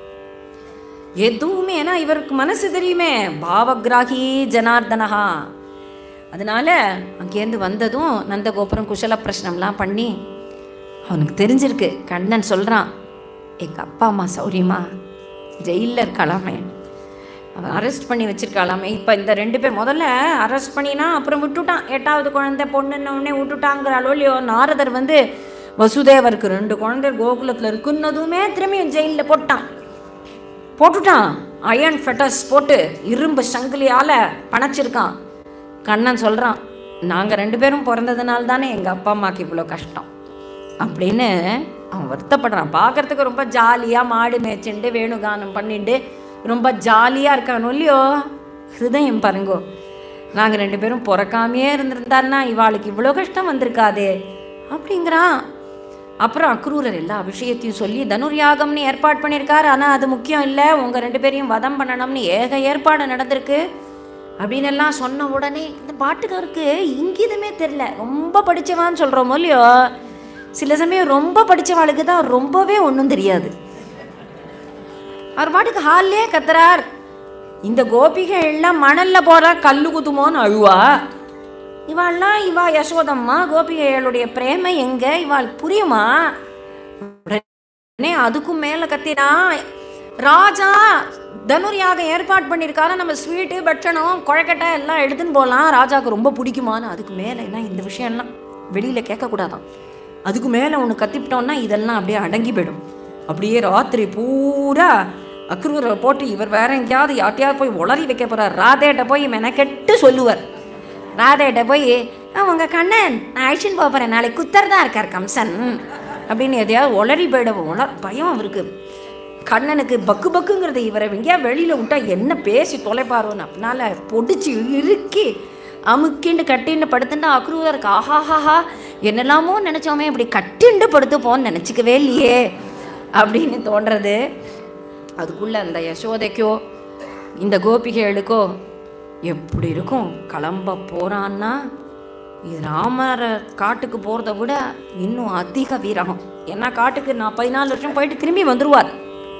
எதுவுமே ஏன்னா இவருக்கு மனசு தெரியுமே பாவகிராகி ஜனார்தனஹா அதனால அங்கேருந்து வந்ததும் நந்தகோபுரம் குஷல பிரശ്னம்லாம் பண்ணி அவனுக்கு தெரிஞ்சிருக்கு கண்ணன் சொல்கிறான் எங்கள் அப்பா அம்மா சௌரியமா ஜெயிலில் இருக்கலாமே அவன் அரெஸ்ட் பண்ணி வச்சிருக்கலாமே இப்போ இந்த ரெண்டு பேர் முதல்ல அரெஸ்ட் பண்ணினா அப்புறம் விட்டுட்டான் எட்டாவது குழந்தை பொண்ணுன்ன உடனே விட்டுட்டாங்கிறாளோ இல்லையோ நாரதர் வந்து வசுதேவருக்கு ரெண்டு குழந்தை கோகுலத்தில் இருக்குன்னதுமே திரும்பியும் ஜெயிலில் போட்டான் போட்டுட்டான் அயன் ஃபெட்டஸ் போட்டு இரும்பு சங்கிலியால் பணைச்சிருக்கான் கண்ணன் சொல்கிறான் நாங்கள் ரெண்டு பேரும் பிறந்ததுனால தானே எங்கள் அப்பா அம்மாவுக்கு இவ்வளோ கஷ்டம் அப்படின்னு அவன் வருத்தப்படுறான் பார்க்கறதுக்கு ரொம்ப ஜாலியாக மாடு மேய்ச்சிண்டு வேணுகானம் பண்ணிட்டு ரொம்ப ஜாலியாக இருக்கானோ இல்லையோ ஹிருதயம் பாருங்கோ நாங்கள் ரெண்டு பேரும் பிறக்காமையே இருந்திருந்தாருன்னா இவாளுக்கு இவ்வளோ கஷ்டம் வந்திருக்காதே அப்படிங்கிறான் அப்புறம் அக்ரூரர் எல்லா விஷயத்தையும் சொல்லி தனுர்யாகம்னு ஏற்பாடு பண்ணியிருக்காரு ஆனால் அது முக்கியம் இல்லை உங்கள் ரெண்டு பேரையும் வதம் பண்ணணும்னு ஏக ஏற்பாடு நடந்திருக்கு அப்படின்னு எல்லாம் சொன்ன உடனே இந்த பாட்டுக்காருக்கு இங்கிதமே தெரில ரொம்ப படித்தவான்னு சொல்கிறோமோ இல்லையோ சில சமயம் ரொம்ப படித்தவாளுக்கு தான் ரொம்பவே ஒன்றும் தெரியாது அவர் பாட்டுக்கு ஹால்லே கத்துறார் இந்த கோபிகை எல்லாம் மணல்ல போறா கல்லு குத்துமோன்னு அழுவா இவாள்லாம் இவா யசோதம்மா கோபிகைகளுடைய பிரேமை எங்க இவாளுக்கு புரியுமா உடனே அதுக்கும் மேல கத்தினா ராஜா தனுர்யாக ஏற்பாடு பண்ணியிருக்காரு நம்ம ஸ்வீட்டு பட்சணம் குழக்கட்டை எல்லாம் எடுத்துன்னு போகலாம் ராஜாவுக்கு ரொம்ப பிடிக்குமான்னு அதுக்கு மேலே என்ன இந்த விஷயம்லாம் வெளியில் கேட்கக்கூடாதான் அதுக்கு மேலே ஒன்று கத்திவிட்டோம்னா இதெல்லாம் அப்படியே அடங்கி போயிடும் அப்படியே ராத்திரி பூரா அக்ரூரை போட்டு இவர் வேற எங்கேயாவது யார்ட்டையாவது போய் உளறி வைக்க போகிறார் ராதேட்ட போய் மெனக்கெட்டு சொல்லுவார் ராதேட்ட போய் "ஆ, உங்க கண்ணன் நான் அழிச்சுன்னு போக போகிறேன் நாளைக்கு குத்தர் தான் இருக்கார் கம்சன் அப்படின்னு எதையாவது உளறி போயிட உள பயம் அவருக்கு கண்ணனுக்கு பக்கு பக்குங்கிறது இவரை எங்கேயா வெளியில் விட்டா என்ன பேசி தொலைப்பாரோன்னு அப்படினால பொடிச்சு இறுக்கி அமுக்கிண்டு கட்டிண்டு படுத்துட்டு அக்ரூரருக்கு ஆஹாஹாஹா என்னெல்லாமோ நினச்சோமே இப்படி கட்டிண்டு படுத்துப்போன்னு நினச்சிக்கவே இல்லையே அப்படின்னு தோன்றது அதுக்குள்ளே அந்த யசோதைக்கோ இந்த கோபிகைகளுக்கோ எப்படி இருக்கும் கிளம்ப போகிறான்னா இது ராமர் காட்டுக்கு போகிறத விட இன்னும் அதிக வீரகம் ஏன்னா காட்டுக்கு நான் பதினாலு வருஷம் போயிட்டு திரும்பி வந்துருவார்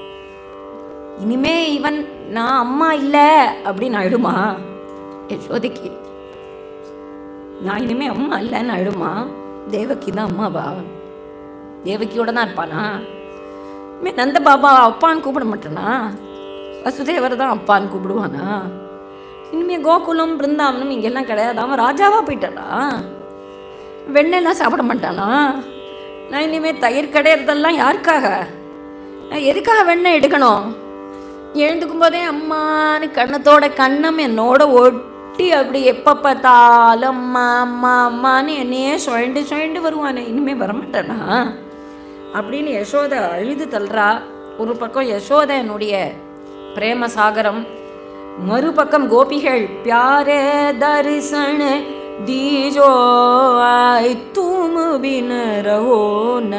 இனிமே இவன் நான் அம்மா இல்லை அப்படின்னு ஆயிடுமா யசோதைக்கு நான் இனிமே அம்மா இல்லைன்னு ஆயிடுமா தேவகி தான் அம்மாவா தேவகியோட தான் இருப்பானா இனிமே நந்த பாபா அப்பான்னு கூப்பிட மாட்டானா வசுதேவர் தான் அப்பான்னு கூப்பிடுவானா இனிமே கோகுலம் பிருந்தாவனம் இங்கெல்லாம் கிடையாது அவன் ராஜாவா போயிட்டானா வெண்ணெல்லாம் சாப்பிட மாட்டானா நான் இனிமே தயிர் கடையிறதெல்லாம் யாருக்காக நான் எதுக்காக வெண்ணெய் எடுக்கணும் எழுந்துக்கும் போதே அம்மான்னு கண்ணத்தோட கண்ணம் என்னோட ஒட்டி அப்படி எப்போ பார்த்தாலும் அம்மா அம்மா அம்மான்னு என்னையே சுழண்டு சுழண்டு வருவானே இனிமே வரமாட்டானா அப்படின்னு யசோதை அழுது தள்ளுறா ஒரு பக்கம் யசோதை என்னுடைய பிரேம சாகரம் மறுபக்கம் கோபிகள் பியாரே தரிசன दीजो आय तुम बिन रहो न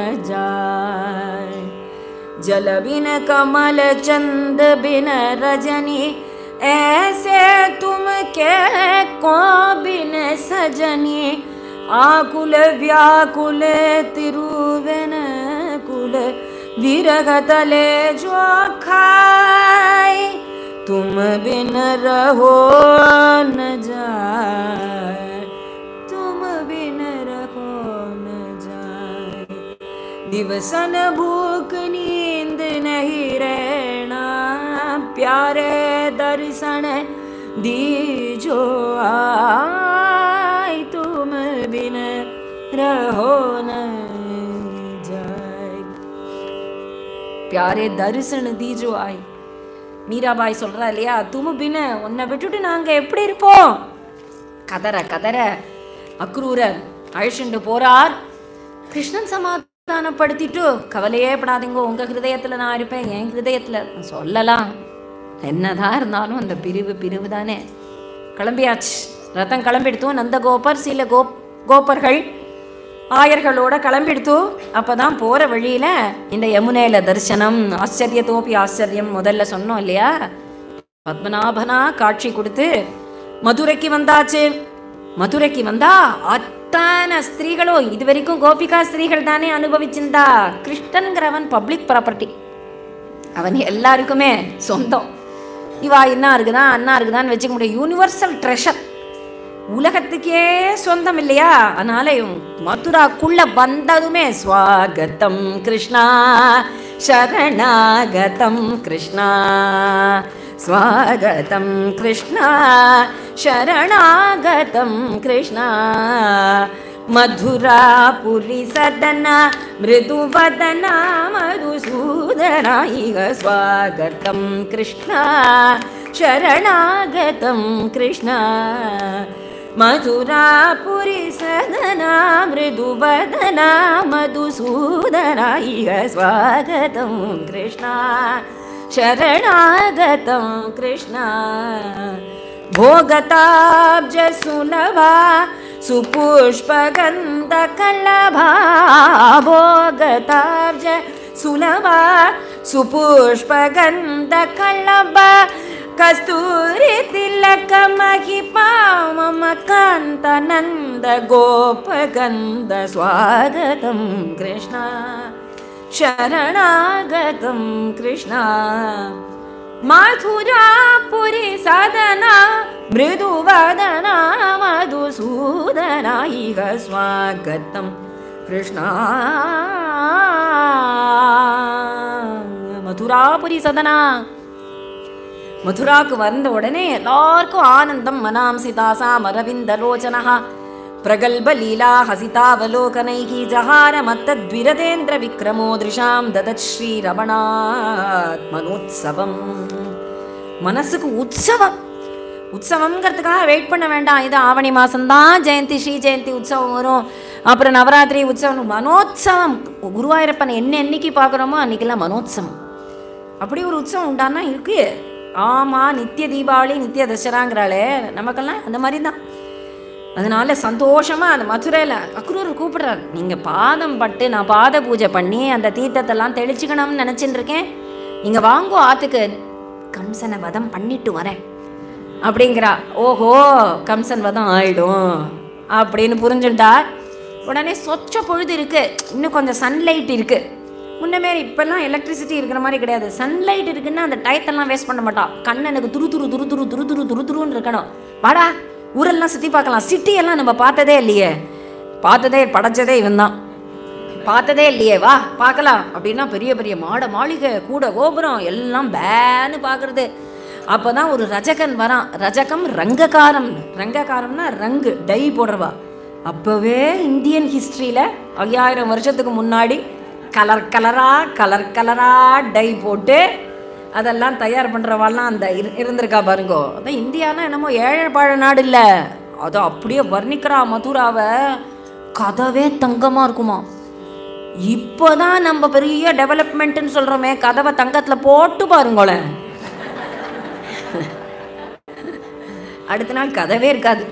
जाय जल बिन कमल चंद बिन रजनी ऐसे तुम के को बिन सजनी आकुल व्याकुल तिरुवन कुल विरह तले जो खाय तुम बिन रहो न जाए तुम बिन रहो न जाए दिवसन भूख नींद नहीं रहना प्यारे दर्शन दीजो आय तुम बिन रहो न जाए प्यारे दर्शन दीजो आय மீராபாய் சொல்றா இல்லையா துமு பின்ன உன்னை விட்டுட்டு நாங்க எப்படி இருப்போம் கதற கதற அக்ரூரர் அழிச்சுண்டு போறார் கிருஷ்ணன் சமாதானப்படுத்திட்டு கவலையே படாதீங்க உங்க ஹிருதயத்துல நான் இருப்பேன் என் ஹிருதயத்துல சொல்லலாம் என்னதான் இருந்தாலும் அந்த பிரிவு பிரிவு தானே கிளம்பியாச்சு ரத்தம் கிளம்பிடுத்தோம் நந்த கோபர் சில கோப் கோப்பர்கள் ஆயர்களோட கிளம்பிடுத்து அப்பதான் போற வழியில இந்த யமுனையில தரிசனம் ஆச்சரியத்தோப்பி ஆச்சரியம் முதல்ல சொன்னோம் இல்லையா பத்மநாபனா காட்சி கொடுத்து மதுரைக்கு வந்தாச்சு மதுரைக்கு வந்தா அத்தனை ஸ்திரீகளும் இது வரைக்கும் கோபிகா ஸ்திரீகள் தானே அனுபவிச்சிருந்தா கிருஷ்ணன்கிறவன் பப்ளிக் ப்ராப்பர்ட்டி அவன் எல்லாருக்குமே சொந்தம் இவா என்ன இருக்குதான் அண்ணா இருக்குதான்னு வச்சுக்க முடியும் யூனிவர்சல் ட்ரெஷர் உலகத்துக்கே சொந்தம் இல்லையா அதனால இவன் மதுராக்குள்ள வந்ததுமே ஸ்வாகத்தம் கிருஷ்ணா சரணாகதம் கிருஷ்ணா ஸ்வாகதம் கிருஷ்ணா சரணாகதம் கிருஷ்ணா மதுராபுரி சதனா மிருதுவதனா மதுசூதனா இக ஸ்வாகதம் கிருஷ்ணா शरणागतं कृष्ण मधुरापुरि सदना मृदुवदना मधुसूदना इह स्वागतं कृष्ण शरणागतं कृष्ण भोगताब्जसुलभा सुपुष्पगन्धकलभा भोगताब्ज सुलभा सुपुष्पगन्धकलभा कस्तूरि तिलक महिपा मम कान्तनन्द गोपगन्ध स्वागतं कृष्ण शरणागतं कृष्ण मथुरापुरि सदना मृदुवदना मधुसूदना इह स्वागतं कृष्णा மதுராபுரி சதனா மதுராக்கு வந்த உடனே எல்லாருக்கும் ஆனந்தம் மனாம்சி தாசாம் அரவிந்த லோச்சனஹா பிரகல்ப லீலா ஹசிதாவலோகனைகி ஜஹார மத்தத்விரதேந்திர விக்ரமோ திருஷாம் ததத் ஸ்ரீ ரமணாத் மனோத்சவம் மனசுக்கு உற்சவம் உற்சவம்ங்கிறதுக்காக வெயிட் பண்ண வேண்டாம் இது ஆவணி மாதம்தான் ஜெயந்தி ஸ்ரீ ஜெயந்தி உற்சவம் வரும் அப்புறம் நவராத்திரி உற்சவம் மனோத்சவம் குருவாயூரப்பன் என்ன என்னைக்கு பார்க்குறோமோ அன்னைக்கெல்லாம் மனோத்சவம் அப்படி ஒரு உற்சவம் உண்டானா இருக்கு ஆமாம் நித்திய தீபாவளி நித்திய தசராங்கிறாளே நமக்கெல்லாம் அந்த மாதிரி தான் அதனால சந்தோஷமாக அந்த மதுரையில் அக்ரூர் கூப்பிடுறாரு நீங்கள் பாதம் பட்டு நான் பாத பூஜை பண்ணி அந்த தீர்த்தத்தெல்லாம் தெளிச்சுக்கணும்னு நினச்சிட்டு இருக்கேன் நீங்கள் வாங்கோ ஆத்துக்கு கம்சனை வதம் பண்ணிட்டு வரேன் அப்படிங்கிறா ஓஹோ கம்சன் வதம் ஆயிடும் அப்படின்னு புரிஞ்சுட்டார் உடனே சொச்ச பொழுது இருக்கு இன்னும் கொஞ்சம் சன்லைட் இருக்கு முன்னமே இப்பெல்லாம் எலக்ட்ரிசிட்டி இருக்கிற மாதிரி கிடையாது சன்லைட் இருக்குன்னா அந்த டயத்தெல்லாம் வேஸ்ட் பண்ண மாட்டான் கண்ணனுக்கு துரு துரு துரு துரு துரு துரு துரு துருன்னு இருக்கணும் வாடா ஊரெல்லாம் சுற்றி பார்க்கலாம் சிட்டி எல்லாம் நம்ம பார்த்ததே இல்லையே பார்த்ததே படைச்சதே இவன் தான் பார்த்ததே இல்லையே வா பார்க்கலாம் அப்படின்னா பெரிய பெரிய மாட மாளிகை கூட கோபுரம் எல்லாம் பேன்னு பார்க்கறது அப்போ தான் ஒரு ரஜகன் வரான் ரஜகம் ரங்ககாரம் ரங்ககாரம்னா ரங்கு டை போடுறவா அப்போவே இந்தியன் ஹிஸ்ட்ரியில் ஐயாயிரம் வருஷத்துக்கு முன்னாடி கலர் கலராக கலர் கலராக டை போட்டு அதெல்லாம் தயார் பண்ணுறவாள்லாம் அந்த இரு இருந்திருக்கா பாருங்கோ அதான் இந்தியானா என்னமோ ஏழை பாழ நாடு இல்லை அதை அப்படியே வர்ணிக்கிறா மதுராவை கதவே தங்கமாக இருக்குமா இப்போதான் நம்ம பெரிய டெவலப்மெண்ட்னு சொல்கிறோமே கதவை தங்கத்தில் போட்டு பாருங்களேன் அடுத்த நாள் கதவே இருக்காது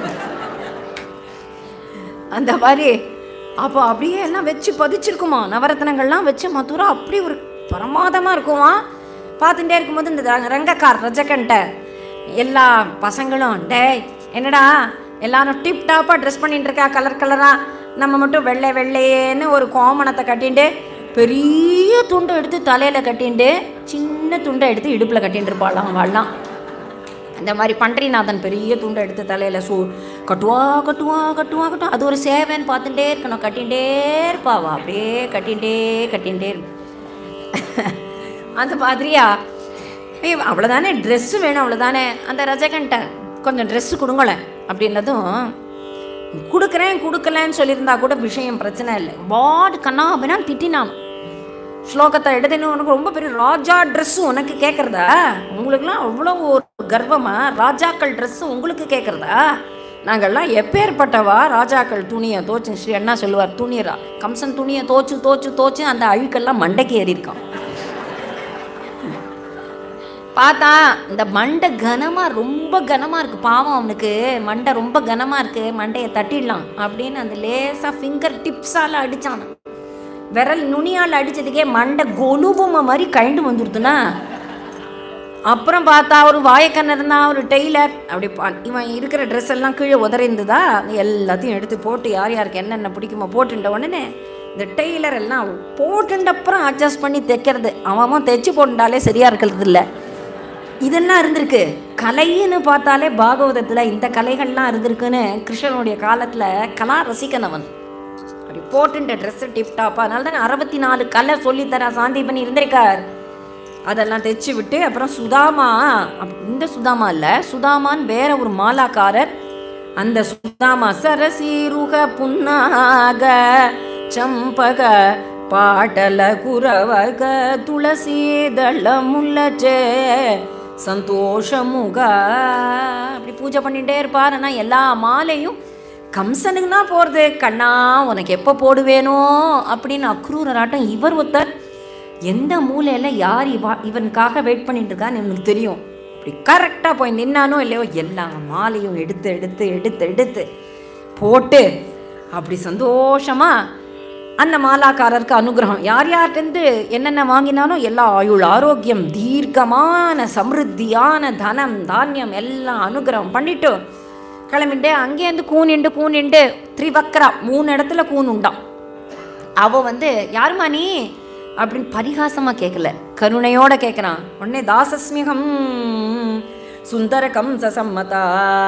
அந்த மாதிரி அப்போ அப்படியே எல்லாம் வச்சு பதிச்சிருக்குமா நவரத்னங்கள்லாம் வச்சு மதுரா அப்படி ஒரு பிரமாதமாக இருக்குமா பார்த்துட்டே இருக்கும்போது இந்த ரங்க- ரங்கக்கார் ரஜகன்ட்ட எல்லா பசங்களும் டேய் என்னடா எல்லாரும் டிப் டாப்பாக ட்ரெஸ் பண்ணிட்டு இருக்கா கலர் கலராக நம்ம மட்டும் வெள்ளை வெள்ளையேன்னு ஒரு கோமணத்தை கட்டிட்டு பெரிய துண்டை எடுத்து தலையில் கட்டிண்டு சின்ன துண்டை எடுத்து இடுப்பில் கட்டின்னு இருப்பாளாம் அவள்லாம் இந்த மாதிரி பன்றிநாதன் பெரிய துண்டை எடுத்து தலையில் சூ கட்டுவா கட்டுவா கட்டுவா கட்டுவா அது ஒரு சேவைன்னு பார்த்துட்டே இருக்கணும் கட்டிகிட்டே இருப்பாவா அப்படியே கட்டிகிட்டே கட்டிகிட்டே இரு அந்த மாதிரியா ஏய் அவ்வளோதானே ட்ரெஸ்ஸு வேணும் அவ்வளோதானே அந்த ரஜகன்ட்ட கொஞ்சம் ட்ரெஸ்ஸு கொடுங்களேன் அப்படின்னதும் கொடுக்குறேன் கொடுக்கலன்னு சொல்லியிருந்தா கூட விஷயம் பிரச்சனை இல்லை வாட் கண்ணா அப்படின்னா திட்டினான் ஸ்லோகத்தை எடுத்துன்னு உனக்கு ரொம்ப பெரிய ராஜா ட்ரெஸ்ஸு உனக்கு கேட்குறதா உங்களுக்குலாம் அவ்வளோ ஒரு கர்வமா ராஜாக்கள் ட்ரெஸ்ஸு உங்களுக்கு கேட்குறதா நாங்கள்லாம் எப்பேற்பட்டவா ராஜாக்கள் துணியை தோச்சு ஸ்ரீ அண்ணா சொல்லுவார் துணியரா கம்சன் துணியை தோச்சு தோச்சு தோச்சு அந்த அழுக்கெல்லாம் மண்டைக்கு ஏறியிருக்கான் பார்த்தா இந்த மண்டை கனமாக ரொம்ப கனமாக இருக்குது பாவம் அவனுக்கு மண்டை ரொம்ப கனமாக இருக்குது மண்டையை தட்டிடலாம் அப்படின்னு அந்த லேசாக ஃபிங்கர் டிப்ஸால் அடித்தான் விரல் நுனியால் அடித்ததுக்கே மண்டை கொலுபும மாதிரி கழண்டு வந்துடுதுன்னா அப்புறம் பார்த்தா ஒரு வாயக்கண்ண இருந்தான் ஒரு டெய்லர் அப்படி பா- இவன் இருக்கிற ட்ரெஸ் எல்லாம் கீழே உதறிந்ததா எல்லாத்தையும் எடுத்து போட்டு யார் யாருக்கு என்னென்ன பிடிக்குமோ போட்டுட்ட உடனே இந்த டெய்லர் எல்லாம் போட்டுட்ட அப்புறம் அட்ஜஸ்ட் பண்ணி தைக்கிறது அவன் அவன் தைச்சு போட்டுட்டாலே சரியா இருக்கிறது இல்லை இதெல்லாம் இருந்திருக்கு கலைன்னு பார்த்தாலே பாகவதத்தில் இந்த கலைகள்லாம் இருந்திருக்குன்னு கிருஷ்ணனுடைய காலத்தில் கலா ரசிகனவன் அப்படி போட்டுட்ட ட்ரெஸ்ஸு டிப்டாப்பா அதனால தானே அறுபத்தி நாலு கலை சொல்லித்தர சாந்திபன் இருந்திருக்கார் அதெல்லாம் தைச்சு விட்டு அப்புறம் சுதாமா அப்- இந்த சுதாமா இல்லை சுதாமான்னு வேற ஒரு மாலாக்காரர் அந்த சுதாமா சரசீருக புன்னாக சம்பக பாட்டல குரவக துளசீதள முல்லச்சே சந்தோஷமுக அப்படி பூஜை பண்ணிட்டே இருப்பார் ஆனால் எல்லா மாலையும் கம்சனுக்கு தான் போகிறது கண்ணா உனக்கு எப்போ போடுவேனோ அப்படின்னு அக்ரூரராட்டம் இவர் ஒருத்தர் எந்த மூலையில் யார் இவா இவனுக்காக வெயிட் பண்ணிட்டு இருக்கான்னு எனக்கு தெரியும் இப்படி கரெக்டாக போய் நின்னானோ இல்லையோ எல்லா மாலையும் எடுத்து எடுத்து எடுத்து எடுத்து போட்டு அப்படி சந்தோஷமா அந்த மாலாக்காரருக்கு அனுகிரகம் யார் யார்கிட்டருந்து என்னென்ன வாங்கினாலும் எல்லா ஆயுள் ஆரோக்கியம் தீர்க்கமான சமிருத்தியான தனம் தானியம் எல்லாம் அனுகிரகம் பண்ணிட்டு கிளம்பிட்டு அங்கேருந்து கூனிண்டு கூனிண்டு திரிவக்ரா மூணு இடத்துல கூன் உண்டான் அவ வந்து யாருமா நீ அப்படின்னு பரிகாசமா கேட்கல கருணையோட கேட்குறான் உடனே தாசஸ்மியகம் சுந்தர கம்ச சம்மதா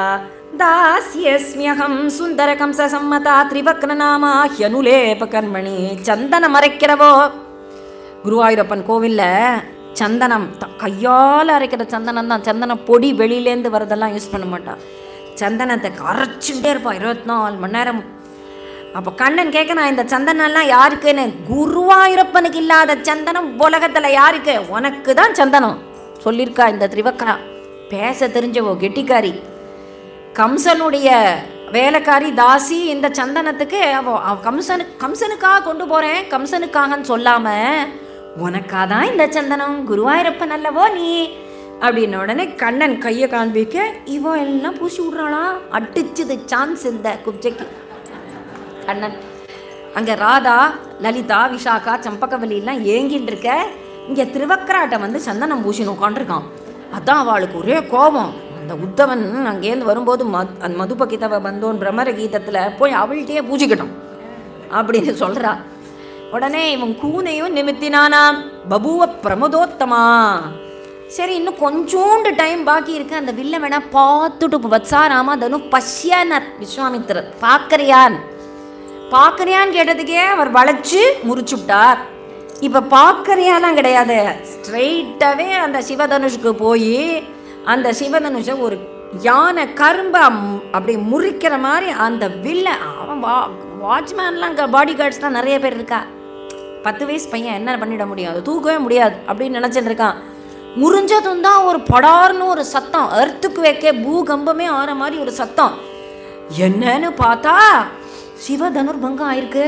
தாஸ்யஸ்மியகம் சுந்தர கம்ச சம்மதா திரிவக்ர நாமா ஹியனுலேப கர்மணி சந்தன மறைக்கிறவோ குருவாயூரப்பன் கோவில்ல சந்தனம் த கையால் அரைக்கிற சந்தனம் தான் சந்தன பொடி வெளியிலேருந்து வரதெல்லாம் யூஸ் பண்ண மாட்டான் சந்தனத்தை அரைச்சுட்டே இருப்பான் இருபத்தி நாலு மணி நேரம் அப்போ கண்ணன் கேட்கணும் இந்த சந்தனம்லாம் யாருக்குன்னு குருவாயூரப்பனுக்கு இல்லாத சந்தனம் உலகத்தில் யாருக்கு உனக்கு தான் சந்தனம் சொல்லியிருக்கா இந்த திரிவக்கரா பேச தெரிஞ்சவோ கெட்டிக்காரி கம்சனுடைய வேலைக்காரி தாசி இந்த சந்தனத்துக்கு அவ அவ கம்சனு கம்சனுக்காக கொண்டு போகிறேன் கம்சனுக்காகன்னு சொல்லாமல் உனக்காக தான் இந்த சந்தனம் குருவாயூரப்பன் அல்லவோ நீ அப்படின்ன உடனே கண்ணன் கையை காண்பிக்க இவன் எல்லாம் பூசி விட்றாளா அடிச்சது சான்ஸ் இந்த குப்ஜைக்கு கண்ணன் அங்கே ராதா லலிதா விஷாகா சம்பகவல்லி எல்லாம் ஏங்கிட்டு இருக்க இங்கே திருவக்கராட்டை வந்து சந்தனம் பூசின்னு உட்காந்துருக்கான் அதான் அவளுக்கு ஒரே கோபம் அந்த உத்தவன் அங்கேருந்து வரும்போது மத் அந்த மதுபகிதவ பந்தோன் பிரமர கீதத்தில் போய் அவள்கிட்டயே பூஜிக்கட்டும் அப்படின்னு சொல்கிறா உடனே இவன் கூனையும் நிமித்தினானாம் பபுவ பிரமதோத்தமா சரி இன்னும் கொஞ்சோண்டு டைம் பாக்கி இருக்கு அந்த வில்ல வேணா பார்த்துட்டு வத்சாராமா தனு பஷ்யனர் விஸ்வாமித்திரர் பார்க்கறியான் பார்க்கறியான்னு கேட்டதுக்கே அவர் வளைச்சு முறிச்சுட்டார் இப்போ பார்க்கறியாலாம் கிடையாது ஸ்ட்ரெயிட்டாகவே அந்த சிவதனுஷுக்கு போய் அந்த சிவதனுஷை ஒரு யானை கரும்பை அம்- அப்படி முறிக்கிற மாதிரி அந்த வில்ல அவன் வா வாட்ச்மேன்லாம் பாடி கார்ட்ஸ்லாம் நிறைய பேர் இருக்கா பத்து வயசு பையன் என்ன பண்ணிட முடியும் அதை தூக்கவே முடியாது அப்படின்னு நினச்சிட்டு இருக்கான் முறிஞ்சதும் தான் ஒரு படார்னு ஒரு சத்தம் அர்த்துக்கு வைக்க பூகம்பமே ஆற மாதிரி ஒரு சத்தம் என்னன்னு பார்த்தா சிவ தனுர்பங்கம் ஆயிருக்கு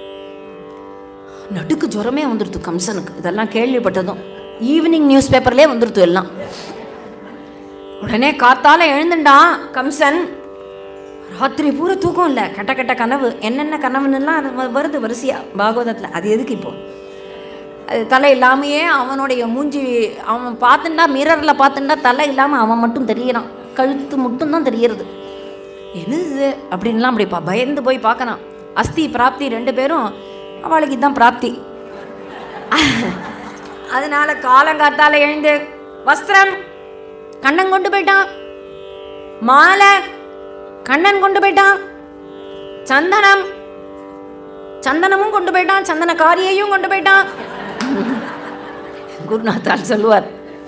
நடுக்கு ஜுரமே வந்துடுது கம்சனுக்கு இதெல்லாம் கேள்விப்பட்டதும் ஈவினிங் நியூஸ் பேப்பர்லேயே வந்துடுது எல்லாம் உடனே காத்தால எழுந்துட்டான் கம்சன் ராத்திரி பூரா தூக்கம் இல்லை கெட்ட கெட்ட கனவு என்னென்ன கனவுன்னெல்லாம் அது வ- வருது வரிசையா பாகவதத்தில் அது எதுக்கு இப்போ அது தலை இல்லாமையே அவனுடைய மூஞ்சி அவன் பார்த்துட்டா மிரரில் பார்த்துட்டா தலை இல்லாமல் அவன் மட்டும் தெரியறான் கழுத்து மட்டும் தான் தெரியறது என்னது அப்படின்லாம் அப்படி பா பயந்து போய் பார்க்கறான் அஸ்தி பிராப்தி ரெண்டு பேரும் அவளுக்கு இதுதான் பிராப்தி அதனால காலங்காத்தால எழுந்து வஸ்திரம் கண்ணன் கொண்டு போயிட்டான் மாலை கண்ணன் கொண்டு போயிட்டான் சந்தனம் சந்தனமும் கொண்டு போயிட்டான் சந்தனக்காரியையும் கொண்டு போயிட்டான் குருநாத்தால் சொல்லுவார்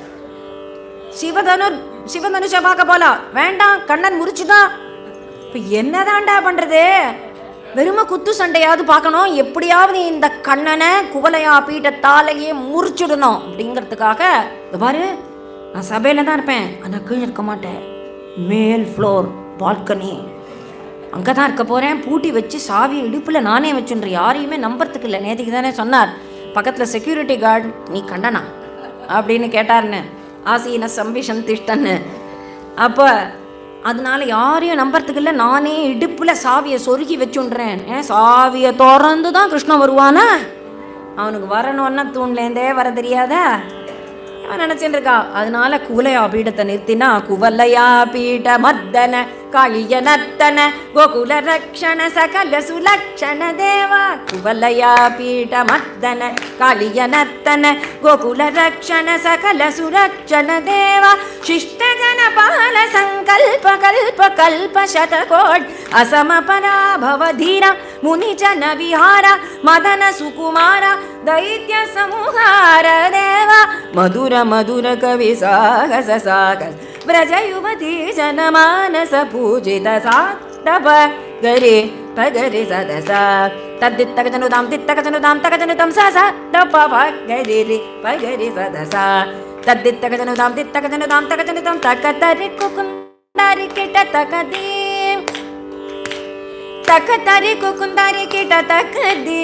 சிவதனு சிவதனுஷ பார்க்க போலாம் வேண்டாம் கண்ணன் முறிச்சுட்டான் இப்ப என்னதான்டா பண்றது வெறும குத்து சண்டையாவது பார்க்கணும் எப்படியாவது இந்த கண்ணனை குவலையா பீட்டத்தாலேயே முறிச்சுடணும் அப்படிங்கிறதுக்காக இதோ பாரு நான் சபையில தான் இருப்பேன் ஆனா கீழே இருக்க மாட்டேன் மேல் ஃப்ளோர் பால்கனி அங்கே தான் இருக்க போகிறேன் பூட்டி வச்சு சாவி இடுப்பில் நானே வச்சுன்றேன் யாரையுமே நம்புறதுக்கு இல்லை நேற்றுக்கு தானே சொன்னார் பக்கத்தில் செக்யூரிட்டி கார்டு நீ கண்டனா அப்படின்னு கேட்டாருன்னு ஆசீன சம்பிஷன் திஷ்டன்னு அப்போ அதனால யாரையும் நம்புறதுக்கு இல்லை நானே இடுப்பில் சாவியை சொருகி வச்சுன்றேன் ஏன் சாவியை திறந்து தான் கிருஷ்ணன் வருவானா அவனுக்கு வரணும்னா தூண்லேருந்தே வர தெரியாதா அவன் நினைச்சிட்டு இருக்கா அதனால குவலையா பீடத்தை நிறுத்தினா குவலையா பீட மர்தன காளிய நர்த்தன கோகுல ரக்ஷண சகல சுலக்ஷண தேவா குவலையா பீட மர்தன காளிய நர்த்தன கோகுல ரக்ஷண சகல சுரக்ஷண தேவா ಶಿಷ್ಟ ಜನ ಪಾಲ ಸಂಕಲ್ಪ ಕಲ್ಪ ಕಲ್ಪ ಶತಕೋಟ್ ಅಸಮ ಪರಾಭವ ಧೀರ ಮುನಿ ಜನ ವಿಹಾರ ಮದನ ಸುಕುಮಾರ ದೈತ್ಯ ಸಮೂಹಾರ ದೇವ ಮಧುರ ಮಧುರ ಕವಿ ಸಾಹಸ ಸಾಗಸ ವ್ರಜ ಯುವತಿ ಜನ ಮಾನಸ ಪೂಜಿತ ಸಾಟಪ ಗರಿ ಪಗರಿ ಸದಸ ತದ್ದಿತ್ತಕ ಜನುದಾಂ ತಿತ್ತಕ ಜನುದಾಂ ತಕ ಜನುತಂ ಸ ಸ ಟಪ ಪ ಗರಿ ರಿ ಪಗರಿ ಸದಸ ತದ್ದಿತ್ತಕ ಜನುದಾಂ ತಿತ್ತಕ ಜನುದಾಂ ತಕ ಜನುತಂ ತಕ ತರಿ ಕುಕುಂದಾರಿ ಕಿಟ ತಕ ದೀಂ ತಕ ತರಿ ಕುಕುಂದಾರಿ ಕಿಟ ತಕ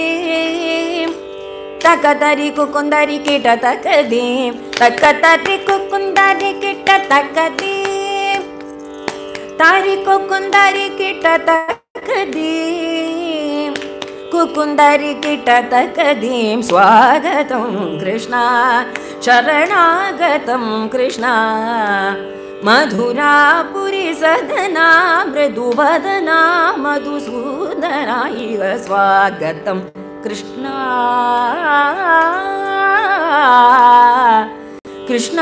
ದೀಂ ತಕ ತರಿ ಕುಕುಂದಾರಿ ಕಿಟ ತಕ ದೀಂ ತಕ ತರಿ ಕುಕುಂದಾರಿ ಕಿಟ ತಕ ದೀಂ ತಾರಿ ಕುಕುಂದಾರಿ ಕಿಟ ತಕ ದೀಂ ಕುಕುಂದರಿ ಕಿಟ ತಕದೀಂ ಸ್ವಾಗತಂ ಕೃಷ್ಣ ಶರಣಾಗತಂ ಕೃಷ್ಣ ಮಧುರಾಪುರಿ ಸದನ ಮೃದುವದನ ಮಧುಸೂದನ ಇವ ಸ್ವಾಗತಂ ಕೃಷ್ಣ ಕೃಷ್ಣ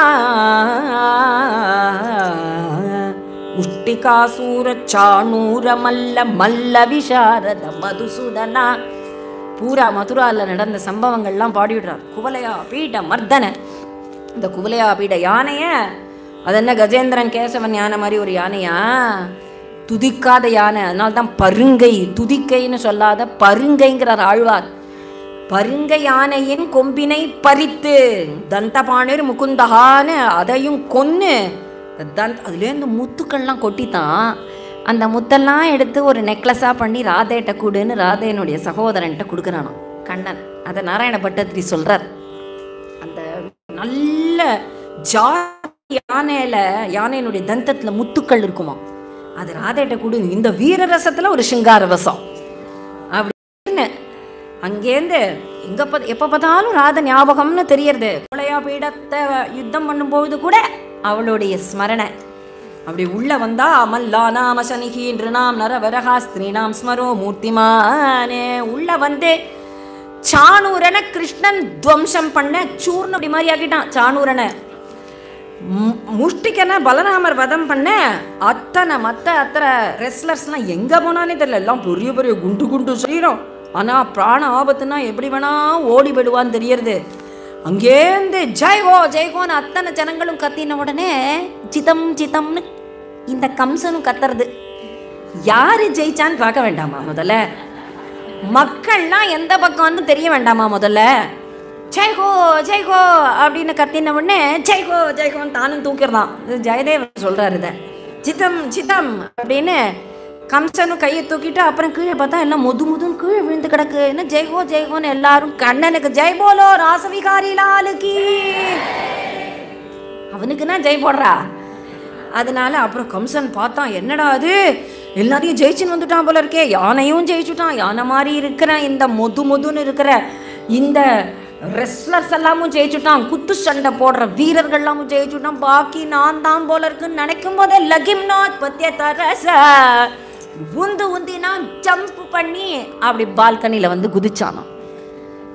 முஷ்டிகாசூர சாணூர மல்ல மல்ல விசாரத மதுசூதனா பூரா மதுராவில் நடந்த சம்பவங்கள்லாம் பாடிவிடுறார் குவலையா பீட மர்தன இந்த குவலையா பீட யானைய அது என்ன கஜேந்திரன் கேசவன் யானை மாதிரி ஒரு யானையா துதிக்காத யானை அதனால தான் பருங்கை துதிக்கைன்னு சொல்லாத பருங்கைங்கிறார் ஆழ்வார் பருங்க யானையின் கொம்பினை பறித்து தந்தபாணிர் முகுந்தகான்னு அதையும் கொன்னு தந்த் அதுலேருந்து முத்துக்கள்லாம் கொட்டித்தான் அந்த முத்தெல்லாம் எடுத்து ஒரு நெக்லஸாக பண்ணி ராதேட்ட கொடுன்னு ராதேனுடைய சகோதரன்ட்ட கொடுக்குறானாம் கண்ணன் அதை நாராயண பட்டத்திரி சொல்கிறார் அந்த நல்ல ஜாதி யானையில யானையினுடைய தந்தத்தில் முத்துக்கள் இருக்குமா அது ராதேட்ட கொடு இந்த வீர ரசத்தில் ஒரு சிங்கார ரசம் அப்படின்னு அங்கேருந்து எங்க பா- எப்ப பார்த்தாலும் ராத ஞாபகம்னு தெரியறது கோலையா பீடத்தை யுத்தம் பண்ணும்போது கூட அவளுடைய ஸ்மரணை அப்படி உள்ள வந்தா அமல்லா நாம சனிகி நாம் நரவரகா ஸ்திரீனாம் ஸ்மரோ மூர்த்திமானே உள்ள வந்து சாணூரனை கிருஷ்ணன் துவம்சம் பண்ண சூர்ண அப்படி மாதிரி ஆக்கிட்டான் சாணூரனை மு- முஷ்டிக்கனை பலராமர் வதம் பண்ண அத்தனை மற்ற அத்தனை ரெஸ்லர்ஸ்லாம் எங்கே போனானே தெரியல எல்லாம் பெரிய பெரிய குண்டு குண்டு சரீரம் ஆனால் பிராண ஆபத்துனா எப்படி வேணா ஓடி விடுவான்னு தெரியறது அங்கேருந்து ஜெய்கோ ஜெய்கோன்னு அத்தனை ஜனங்களும் கத்தின உடனே சிதம் சிதம்னு இந்த கம்சனும் கத்துறது யாரு ஜெயிச்சான்னு பார்க்க வேண்டாமா முதல்ல மக்கள்லாம் எந்த பக்கம்னு தெரிய வேண்டாமா முதல்ல ஜெய்கோ ஜெய்கோ அப்படின்னு கத்தின உடனே ஜெய்கோ ஜெய்கோன்னு தானும் தூக்கிடுறான் இது ஜெயதேவன் சொல்றாரு இதை சித்தம் சித்தம் அப்படின்னு கம்சனும் கையை தூக்கிட்டு அப்புறம் கீழே பார்த்தா எல்லாம் முது முதுன்னு கீழே விழுந்து கிடக்கு என்ன ஜெய்கோ ஜெய்கோன்னு எல்லாரும் கண்ணனுக்கு ஜெய் போலோ ராசவிகாரி லாலுக்கு அவனுக்குன்னா ஜெய் போடுறா அதனால அப்புறம் கம்சன் பார்த்தான் என்னடா அது எல்லாரையும் ஜெயிச்சுன்னு வந்துட்டான் போல இருக்கே யானையும் ஜெயிச்சுட்டான் யானை மாதிரி இருக்கிற இந்த மொது மொதுன்னு இருக்கிற இந்த ரெஸ்லர்ஸ் எல்லாமும் ஜெயிச்சுட்டான் குத்து சண்டை போடுற வீரர்கள் எல்லாமும் ஜெயிச்சுட்டான் பாக்கி நான் தான் போல இருக்குன்னு நினைக்கும் போதே லகிம் நாத் பத்திய தரச உந்து உந்தினா ஜம்ப் பண்ணி அப்படி பால்கனியில் வந்து குதிச்சானாம்